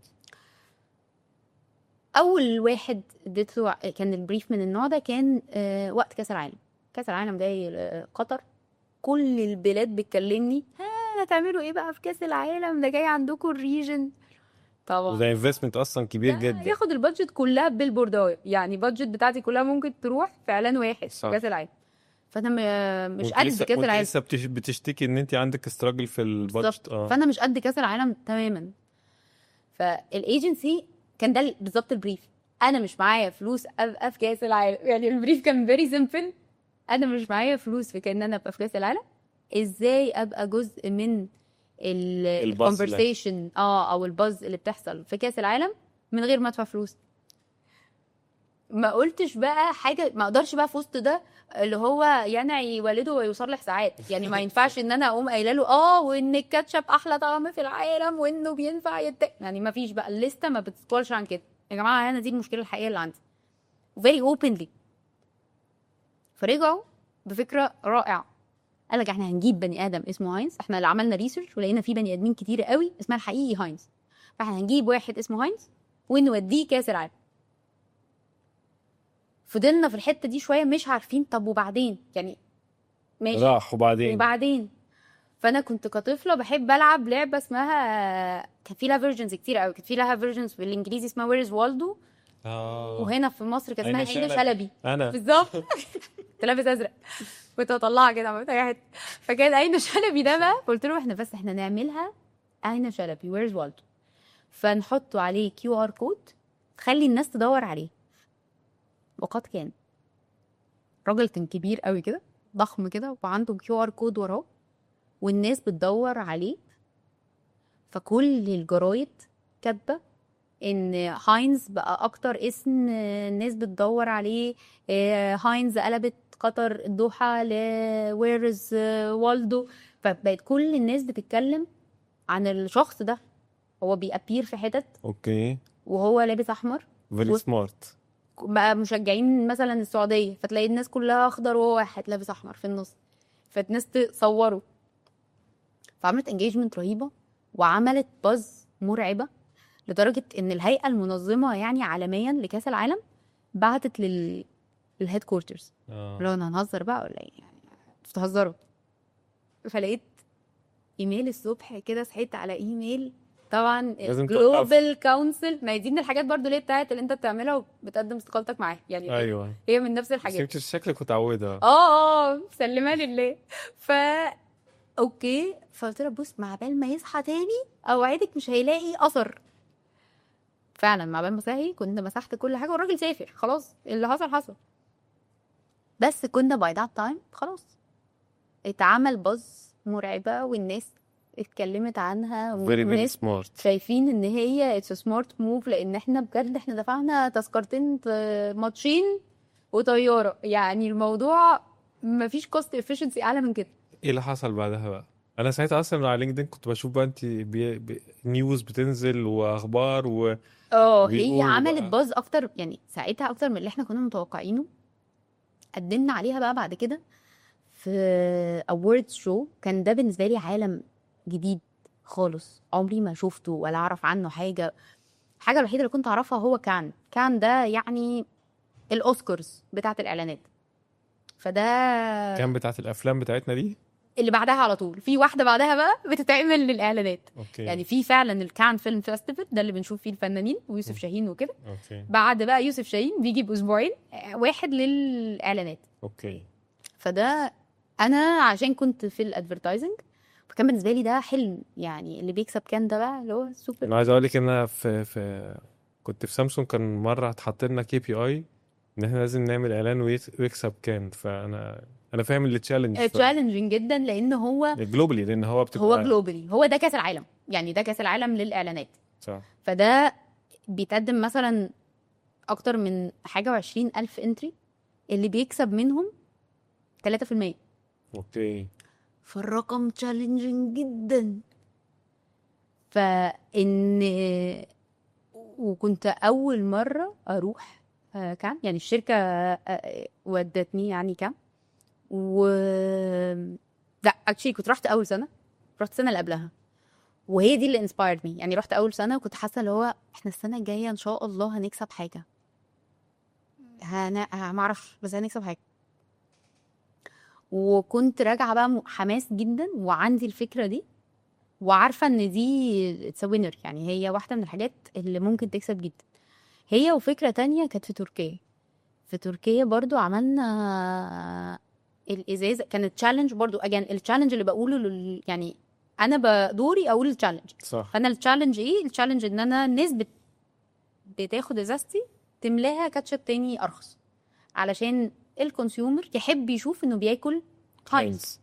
اول واحد اديته كان البريف من النوع ده كان آه، وقت كاس العالم كاس العالم جاي آه، قطر كل البلاد بتكلمني ها هتعملوا ايه بقى في كاس العالم ده جاي عندكم الريجن طبعا وده انفستمنت اصلا كبير ده جدا ياخد البادجت كلها بالبوردايه يعني البادجت بتاعتي كلها ممكن تروح في اعلان واحد صح. في كاس العالم فانا م- مش وانت قد لسه كاس وانت العالم لسه بتش- بتشتكي ان انت عندك استراجل في البادجت بالظبط اه فانا مش قد كاس العالم تماما فالايجنسي كان ده بالظبط البريف انا مش معايا فلوس ابقى في كاس العالم يعني البريف كان فيري سيمبل انا مش معايا فلوس في كان انا ابقى في كاس العالم ازاي ابقى جزء من الباز اللي- الكونفرسيشن اه او الباز اللي بتحصل في كاس العالم من غير ما ادفع فلوس ما قلتش بقى حاجه ما اقدرش بقى في وسط ده اللي هو ينعي والده ويصلح ساعات يعني ما ينفعش ان انا اقوم قايله له اه وان الكاتشب احلى طعم في العالم وانه بينفع يت... يعني ما فيش بقى الليسته ما بتسكولش عن كده يا جماعه انا دي المشكله الحقيقيه اللي عندي وفيري اوبنلي فرجعوا بفكره رائعه قال لك احنا هنجيب بني ادم اسمه هاينز احنا اللي عملنا ريسيرش ولقينا في بني ادمين كتير قوي اسمها الحقيقي هاينز فاحنا هنجيب واحد اسمه هاينز ونوديه كاس العالم فضلنا في الحته دي شويه مش عارفين طب وبعدين يعني ماشي راح وبعدين وبعدين فانا كنت كطفله بحب العب لعبه اسمها كان في لها فيرجنز كتير قوي كان في لها فيرجنز بالانجليزي اسمها ويرز والدو اه وهنا في مصر كان اسمها أين عين شلبي. شلبي انا بالظبط كنت لابس ازرق كنت بطلعها كده عملت اي حته فكان عين شلبي ده بقى قلت له احنا بس احنا نعملها عين شلبي ويرز والدو فنحطه عليه كيو ار كود تخلي الناس تدور عليه وقد كان راجل كان كبير قوي كده ضخم كده وعنده كيو ار كود وراه والناس بتدور عليه فكل الجرايد كاتبه ان هاينز بقى اكتر اسم الناس بتدور عليه آه، هاينز قلبت قطر الدوحه لويرز والدو فبقت كل الناس بتتكلم عن الشخص ده هو بيأبير في حتت اوكي وهو لابس احمر فيري و- سمارت بقى مشجعين مثلا السعوديه فتلاقي الناس كلها اخضر وهو واحد لابس احمر في النص فالناس تصوره فعملت انجيجمنت رهيبه وعملت باز مرعبه لدرجه ان الهيئه المنظمه يعني عالميا لكاس العالم بعتت لل الهيد كوارترز اه لو انا هنهزر بقى ولا ايه يعني بتهزروا فلقيت ايميل الصبح كده صحيت على ايميل طبعا لازم جلوبال كونسل ما هي دي من الحاجات برضو اللي هي بتاعت اللي انت بتعملها وبتقدم استقالتك معاه يعني ايوه هي من نفس بس الحاجات يمكن شكلك متعوده اه اه سلمها لله ف اوكي فقلت له بص مع بال ما يصحى تاني اوعدك مش هيلاقي اثر فعلا مع بال ما صحي كنت مسحت كل حاجه والراجل سافر خلاص اللي حصل حصل بس كنا باي ذات تايم خلاص اتعمل باز مرعبه والناس اتكلمت عنها فيري فيري والناس سمارت شايفين ان هي اتس سمارت موف لان احنا بجد احنا دفعنا تذكرتين ت- ماتشين وطياره يعني الموضوع مفيش كوست افشنسي اعلى من كده ايه اللي حصل بعدها بقى انا ساعتها اصلا على لينكدين كنت بشوف بقى انت بي... بي... نيوز بتنزل واخبار و اه هي بيقولوا عملت بقى. باز اكتر يعني ساعتها اكتر من اللي احنا كنا متوقعينه قدمنا عليها بقى بعد كده في اووردز شو كان ده بالنسبه لي عالم جديد خالص عمري ما شفته ولا اعرف عنه حاجه الحاجه الوحيده اللي كنت اعرفها هو كان كان ده يعني الاوسكارز بتاعت الاعلانات فده كان بتاعت الافلام بتاعتنا دي اللي بعدها على طول في واحده بعدها بقى بتتعمل للاعلانات اوكي يعني في فعلا الكان فيلم فيستيفال ده اللي بنشوف فيه الفنانين ويوسف شاهين وكده اوكي بعد بقى يوسف شاهين بيجي باسبوعين آه، واحد للاعلانات اوكي فده انا عشان كنت في الادفرتايزنج فكان بالنسبه لي ده حلم يعني اللي بيكسب كان ده بقى اللي هو سوبر انا عايز اقول لك ان انا في في كنت في سامسونج كان مره اتحط لنا كي بي اي ان احنا لازم نعمل اعلان ويت- ويكسب كان فانا انا فاهم التشالنج تشالنجينج جدا لان هو جلوبالي لان هو بتبقى هو جلوبالي هو ده كاس العالم يعني ده كاس العالم للاعلانات صح فده بيتقدم مثلا اكتر من حاجه وعشرين الف انتري اللي بيكسب منهم 3% اوكي فالرقم تشالنجينج جدا فان وكنت اول مره اروح آه، كان يعني الشركه آه، ودتني يعني كان و لا اكشلي كنت رحت اول سنه رحت السنه اللي قبلها وهي دي اللي انسبايرد مي يعني رحت اول سنه وكنت حاسه اللي هو احنا السنه الجايه ان شاء الله هنكسب حاجه هن... ما اعرفش بس هنكسب حاجه وكنت راجعه بقى م- حماس جدا وعندي الفكره دي وعارفه ان دي اتس وينر يعني هي واحده من الحاجات اللي ممكن تكسب جدا هي وفكره تانية كانت في تركيا في تركيا برضو عملنا الازازه كانت تشالنج برضو اجان التشالنج اللي بقوله لل... يعني انا بدوري اقول التشالنج صح فانا التشالنج ايه التشالنج ان انا الناس بت... بتاخد ازازتي تملاها كاتشب تاني ارخص علشان الكونسيومر يحب يشوف انه بياكل هاينز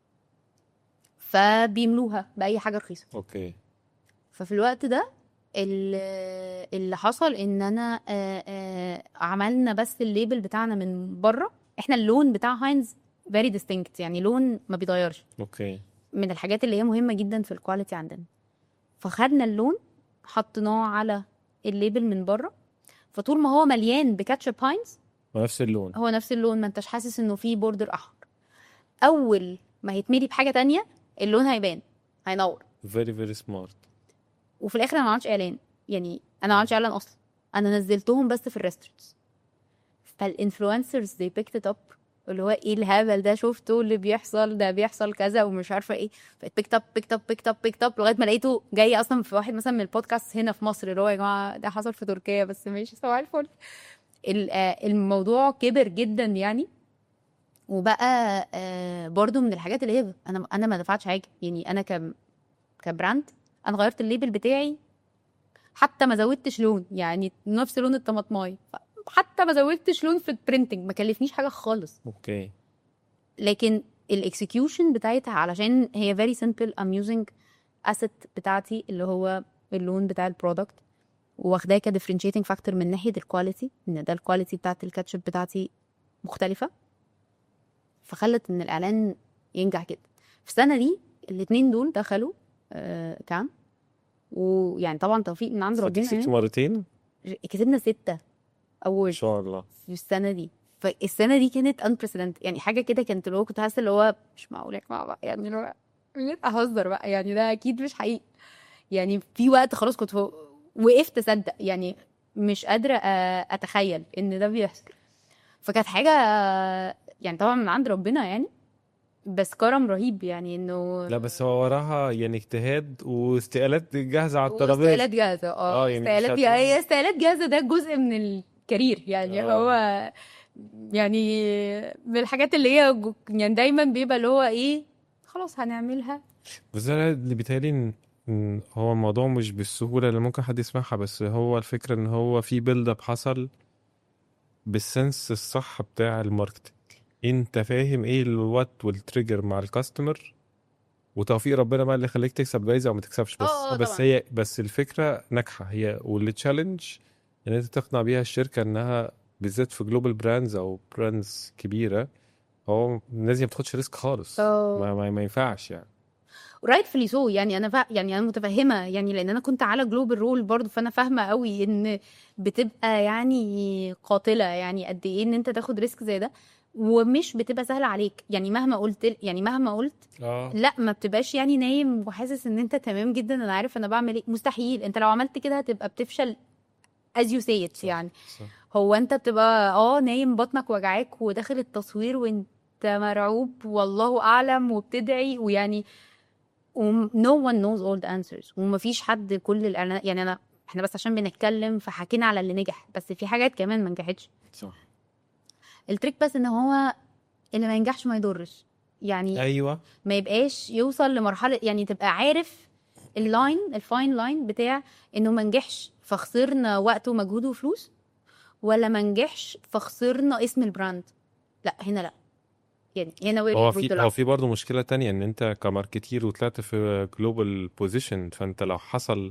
فبيملوها باي حاجه رخيصه اوكي ففي الوقت ده ال- اللي حصل ان انا آه، آه، عملنا بس الليبل بتاعنا من بره احنا اللون بتاع هاينز فيري ديستينكت يعني لون ما بيتغيرش اوكي من الحاجات اللي هي مهمه جدا في الكواليتي عندنا فخدنا اللون حطيناه على الليبل من بره فطول ما هو مليان بكاتشب هاينز ونفس اللون هو نفس اللون ما انتش حاسس انه فيه بوردر احمر اول ما هيتملي بحاجه تانية اللون هيبان هينور فيري فيري سمارت وفي الاخر انا ما عملتش اعلان يعني انا ما عملتش اعلان اصلا انا نزلتهم بس في الريستورانتس فالانفلونسرز they picked it up اللي هو ايه الهبل ده شفته اللي بيحصل ده بيحصل كذا ومش عارفه ايه فبيكت اب بيكت اب بيكت اب بيكت اب لغايه ما لقيته جاي اصلا في واحد مثلا من البودكاست هنا في مصر اللي هو يا جماعه ده حصل في تركيا بس ماشي صباح الفل ال- آه، الموضوع كبر جدا يعني وبقى آه، برضو من الحاجات اللي هي انا انا ما دفعتش حاجه يعني انا ك كبراند انا غيرت الليبل بتاعي حتى ما زودتش لون يعني نفس لون الطماطماي حتى ما زودتش لون في البرينتنج ما كلفنيش حاجه خالص اوكي لكن الاكسكيوشن بتاعتها علشان هي فيري سمبل ام يوزنج اسيت بتاعتي اللي هو اللون بتاع البرودكت واخداه كديفرنشيتنج فاكتور من ناحيه الكواليتي ان ده الكواليتي بتاعت الكاتشب بتاعتي مختلفه فخلت ان الاعلان ينجح جدا في السنه دي الاثنين دول دخلوا آه كام ويعني طبعا توفيق من عند ربنا كسبت يعني مرتين كسبنا ستة أول ان شاء الله في السنه دي فالسنه دي كانت unprecedented يعني حاجه كده كانت اللي هو كنت حاسه اللي هو مش معقول يا جماعه بقى يعني اللي هو بجد اهزر بقى يعني ده اكيد مش حقيقي يعني في وقت خلاص كنت فوق- وقفت اصدق يعني مش قادره أ- اتخيل ان ده بيحصل فكانت حاجه يعني طبعا من عند ربنا يعني بس كرم رهيب يعني انه لا بس هو وراها يعني اجتهاد واستقالات جاهزه على الترابيزه استقالات جاهزه اه آه، يعني مش استقالات هت- جاهزه هي استقالات جاهزه ده جزء من الكارير يعني آه. هو يعني من الحاجات اللي هي جو- يعني دايما بيبقى اللي هو ايه خلاص هنعملها بس انا اللي بيتهيألي ان إن هو الموضوع مش بالسهوله اللي ممكن حد يسمعها بس هو الفكره ان هو في بيلد اب حصل بالسنس الصح بتاع الماركتنج انت فاهم ايه الوات والتريجر مع الكاستمر وتوفيق ربنا بقى اللي يخليك تكسب جايزه او ما تكسبش بس آه، آه، بس طبعاً. هي بس الفكره ناجحه هي والتشالنج ان انت تقنع بيها الشركه انها بالذات في جلوبال براندز او براندز كبيره هو الناس دي ما بتاخدش ريسك خالص آه. ما, ما, ما ينفعش يعني رايتفلي سو يعني انا فا... يعني انا متفهمه يعني لان انا كنت على جلوبال رول برضو فانا فاهمه قوي ان بتبقى يعني قاتله يعني قد ايه ان انت تاخد ريسك زي ده ومش بتبقى سهله عليك يعني مهما قلت يعني مهما قلت اه لا ما بتبقاش يعني نايم وحاسس ان انت تمام جدا انا عارف انا بعمل ايه مستحيل انت لو عملت كده هتبقى بتفشل as you say it يعني صح. هو انت بتبقى اه نايم بطنك وجعاك وداخل التصوير وانت مرعوب والله اعلم وبتدعي ويعني و no one knows all the answers ومفيش حد كل الاعلانات يعني انا احنا بس عشان بنتكلم فحكينا على اللي نجح بس في حاجات كمان ما نجحتش صح التريك بس ان هو اللي ما ينجحش ما يضرش يعني ايوه ما يبقاش يوصل لمرحله يعني تبقى عارف اللاين الفاين لاين بتاع انه ما نجحش فخسرنا وقت ومجهود وفلوس ولا ما نجحش فخسرنا اسم البراند لا هنا لا يعني هنا وين هو في هو في برضه مشكله تانية ان انت كماركتير وطلعت في جلوبال بوزيشن فانت لو حصل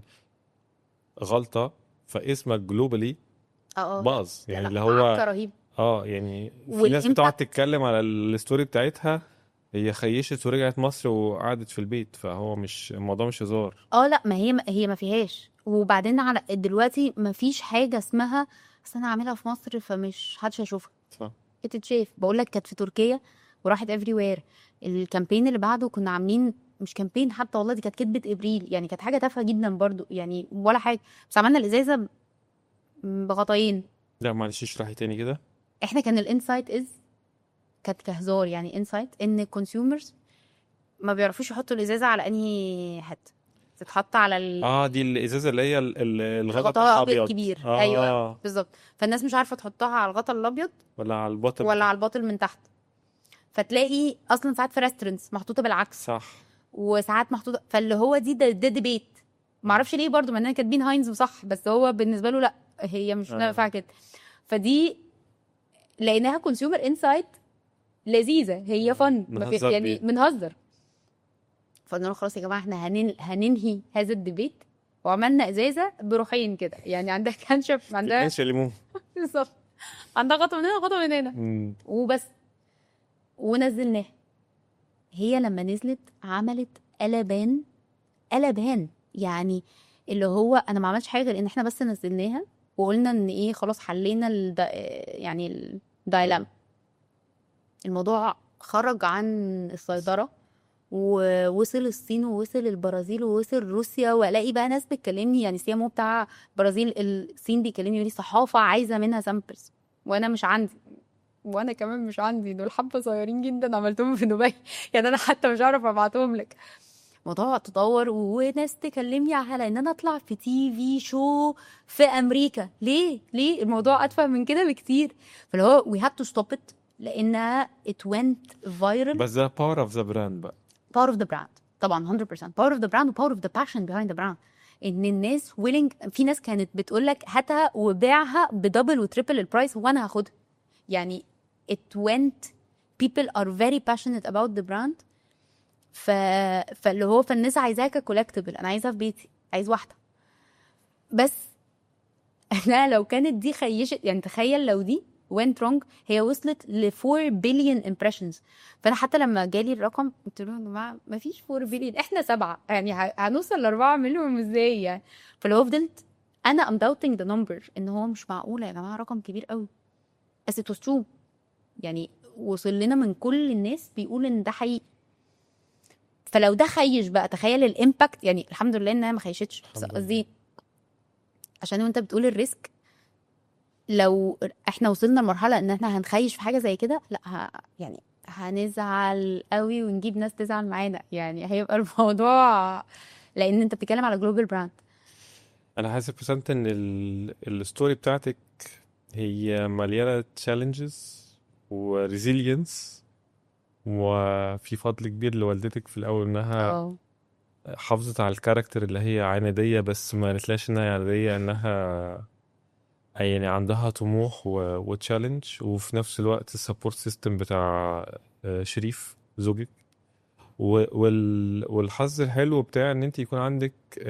غلطه فاسمك جلوبالي اه باظ يعني لا، اللي عكة هو رهيب اه يعني في ناس والإمباكت- بتقعد تتكلم على الستوري بتاعتها هي خيشت ورجعت مصر وقعدت في البيت فهو مش الموضوع مش هزار اه لا ما هي هي ما فيهاش وبعدين على دلوقتي ما فيش حاجه اسمها اصل انا عاملها في مصر فمش حدش هيشوفها صح تتشاف بقول لك كانت في تركيا وراحت افري وير الكامبين اللي بعده كنا عاملين مش كامبين حتى والله دي كانت كدبه ابريل يعني كانت حاجه تافهه جدا برضو يعني ولا حاجه بس عملنا الازازه ب- بغطاين لا معلش اشرحي تاني كده احنا كان الانسايت از كانت كهزار يعني انسايت ان الكونسيومرز ما بيعرفوش يحطوا الازازه على انهي حته تتحط على ال... اه دي الازازه اللي هي ال- ال- الغطا غطاء بتاعها أبيض ابيض كبير. آه أيوة. بالظبط فالناس مش عارفه تحطها على الغطا الابيض ولا على البطل ولا على الباطل من تحت فتلاقي اصلا ساعات في ريستورنتس محطوطه بالعكس صح وساعات محطوطه فاللي هو دي ده, ده ديبيت معرفش ليه برضو مع اننا كاتبين هاينز وصح بس هو بالنسبه له لا هي مش أيوة. نافعه كده فدي لقيناها كونسيومر انسايت لذيذه هي فن ما في- بنهزر يعني بيه. بنهزر فقلنا له خلاص يا جماعه احنا هنن... هننهي هذا الديبيت وعملنا ازازه بروحين كده يعني عندها كاتشب عندها انشا ليمون بالظبط عندها خطوه من هنا خطوه من هنا مم. وبس ونزلناها هي لما نزلت عملت قلبان قلبان يعني اللي هو انا ما عملتش حاجه غير ان احنا بس نزلناها وقلنا ان ايه خلاص حلينا الد... يعني الدايلاما الموضوع خرج عن السيطره ووصل الصين ووصل البرازيل ووصل روسيا والاقي بقى ناس بتكلمني يعني سي ام او بتاع البرازيل الصين بيكلمني يقول لي صحافه عايزه منها سامبلز وانا مش عندي وانا كمان مش عندي دول حبه صغيرين جدا عملتهم في دبي يعني انا حتى مش عارف ابعتهم لك الموضوع تطور وناس تكلمني على ان انا اطلع في تي في شو في امريكا ليه ليه الموضوع اتفه من كده بكتير فاللي هو we had to stop it لانها it went viral بس ده باور اوف ذا براند بقى power of the brand طبعا 100% power of the brand و power of the passion behind the brand ان الناس willing في ناس كانت بتقول لك هاتها وبيعها بدبل وتريبل البرايس وانا هاخدها يعني it went people are very passionate about the brand ف... فاللي هو فالناس عايزاها ككولكتبل انا عايزها في بيتي عايز واحده بس انا لو كانت دي خيشت يعني تخيل لو دي went wrong هي وصلت ل 4 بليون impressions فانا حتى لما جالي الرقم قلت لهم يا جماعه ما فيش 4 بليون احنا سبعه يعني ه- هنوصل ل 4 مليون ازاي يعني فلو فضلت انا ام doubting the number ان هو مش معقوله يا جماعه رقم كبير قوي بس it was true يعني وصل لنا من كل الناس بيقول ان ده حقيقي فلو ده خيش بقى تخيل الامباكت يعني الحمد لله انها ما خيشتش بس الحمد لله. قصدي عشان وانت بتقول الريسك لو احنا وصلنا لمرحله ان احنا هنخيش في حاجه زي كده لا ه... يعني هنزعل قوي ونجيب ناس تزعل معانا يعني هيبقى الموضوع لان انت بتتكلم على جلوبال براند انا حاسس بسنت ان ال- الستوري بتاعتك هي مليانه تشالنجز وريزيلينس وفي فضل كبير لوالدتك في الاول انها اه حافظت على الكاركتر اللي هي عناديه بس ما قالتلاش انها عناديه انها يعني عندها طموح وتشالنج وفي نفس الوقت السبورت سيستم بتاع آه، شريف زوجك و- وال- والحظ الحلو بتاع ان انت يكون عندك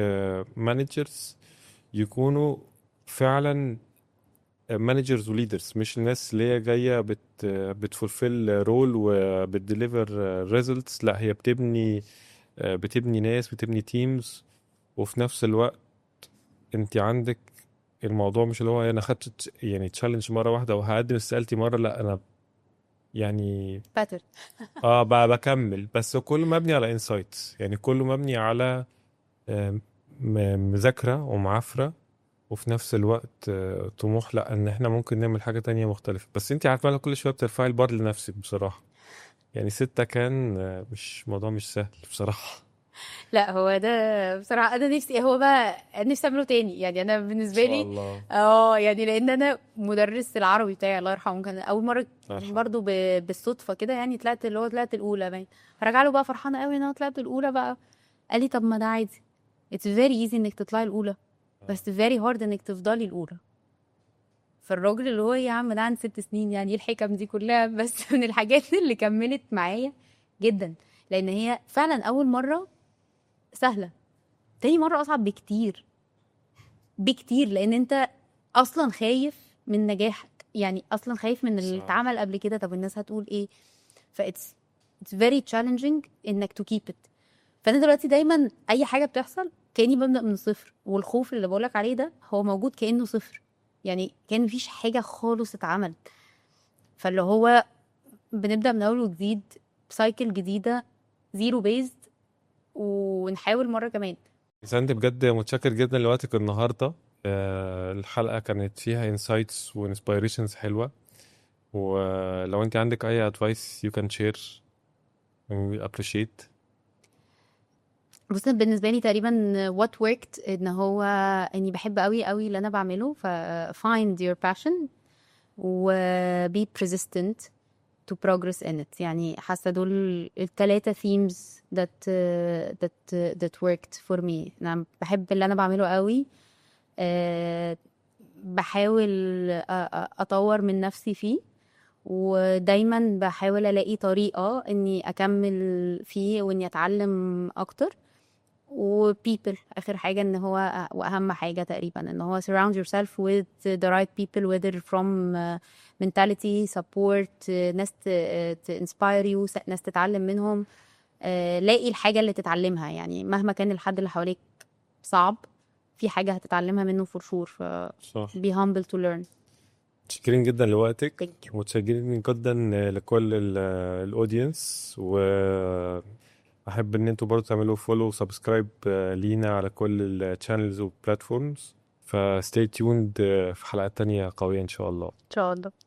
مانجرز يكونوا فعلا مانجرز وليدرز مش الناس اللي هي جايه بت بتفولفيل رول وبتديليفر ريزلتس لا هي بتبني آه، بتبني ناس بتبني تيمز وفي نفس الوقت انت عندك الموضوع مش اللي هو انا خدت ت- يعني تشالنج مره واحده وهقدم استقالتي مره لا انا يعني باتر اه ب- بكمل بس كله مبني على انسايتس يعني كله مبني على آه، م- مذاكرة ومعافرة وفي نفس الوقت آه، طموح لا ان احنا ممكن نعمل حاجة تانية مختلفة بس انت عارفة كل شوية بترفعي البار لنفسك بصراحة يعني ستة كان آه، مش موضوع مش سهل بصراحة لا هو ده بصراحه انا نفسي هو بقى نفسي اعمله تاني يعني انا ان بالنسبه شاء لي الله اه يعني لان انا مدرس العربي بتاعي الله يرحمه كان اول مره الله يرحمه. برضو ب- بالصدفه كده يعني طلعت اللي هو طلعت الاولى باين فرجع له بقى فرحانه قوي ان انا طلعت الاولى بقى قال لي طب ما ده عادي اتس فيري ايزي انك تطلعي الاولى بس فيري هارد انك تفضلي الاولى فالراجل اللي هو يا عم ده عن ست سنين يعني ايه الحكم دي كلها بس من الحاجات اللي كملت معايا جدا لان هي فعلا اول مره سهله تاني مره اصعب بكتير بكتير لان انت اصلا خايف من نجاحك يعني اصلا خايف من اللي صح. اتعمل قبل كده طب الناس هتقول ايه ف it's it's very challenging انك to keep it فانا دلوقتي دايما اي حاجه بتحصل كاني ببدا من صفر والخوف اللي بقولك عليه ده هو موجود كانه صفر يعني كان مفيش حاجه خالص اتعملت فاللي هو بنبدا من اول وجديد سايكل جديده زيرو بيزد ونحاول مره كمان ساندي بجد متشكر جدا لوقتك النهاردة آه، الحلقة كانت فيها انسايتس وانسبيريشنز حلوة ولو انت عندك اي ادفايس you can share we appreciate بص بالنسبه لي تقريبا what worked ان هو اني بحب قوي قوي اللي انا بعمله ف find your passion و be persistent to progress in it يعني حاسه دول الثلاثه themes that uh, that uh, that worked for me انا بحب اللي انا بعمله قوي أه بحاول أ- أ- اطور من نفسي فيه ودايما بحاول الاقي طريقه اني اكمل فيه واني اتعلم اكتر و people اخر حاجه ان هو واهم حاجه تقريبا ان هو surround yourself with the right people whether from uh, mentality support uh, ناس ت ت- inspire you س- ناس تتعلم منهم uh, لاقي الحاجه اللي تتعلمها يعني مهما كان الحد اللي حواليك صعب في حاجه هتتعلمها منه for sure ف صح be humble to learn متشكرين جدا لوقتك thank you متشكرين جدا لكل الاودينس واحب ان انتوا برضو تعملوا فولو وسبسكرايب لينا على كل الشانلز والبلاتفورمز فستي تيوند في حلقات تانية قوية ان شاء الله ان شاء الله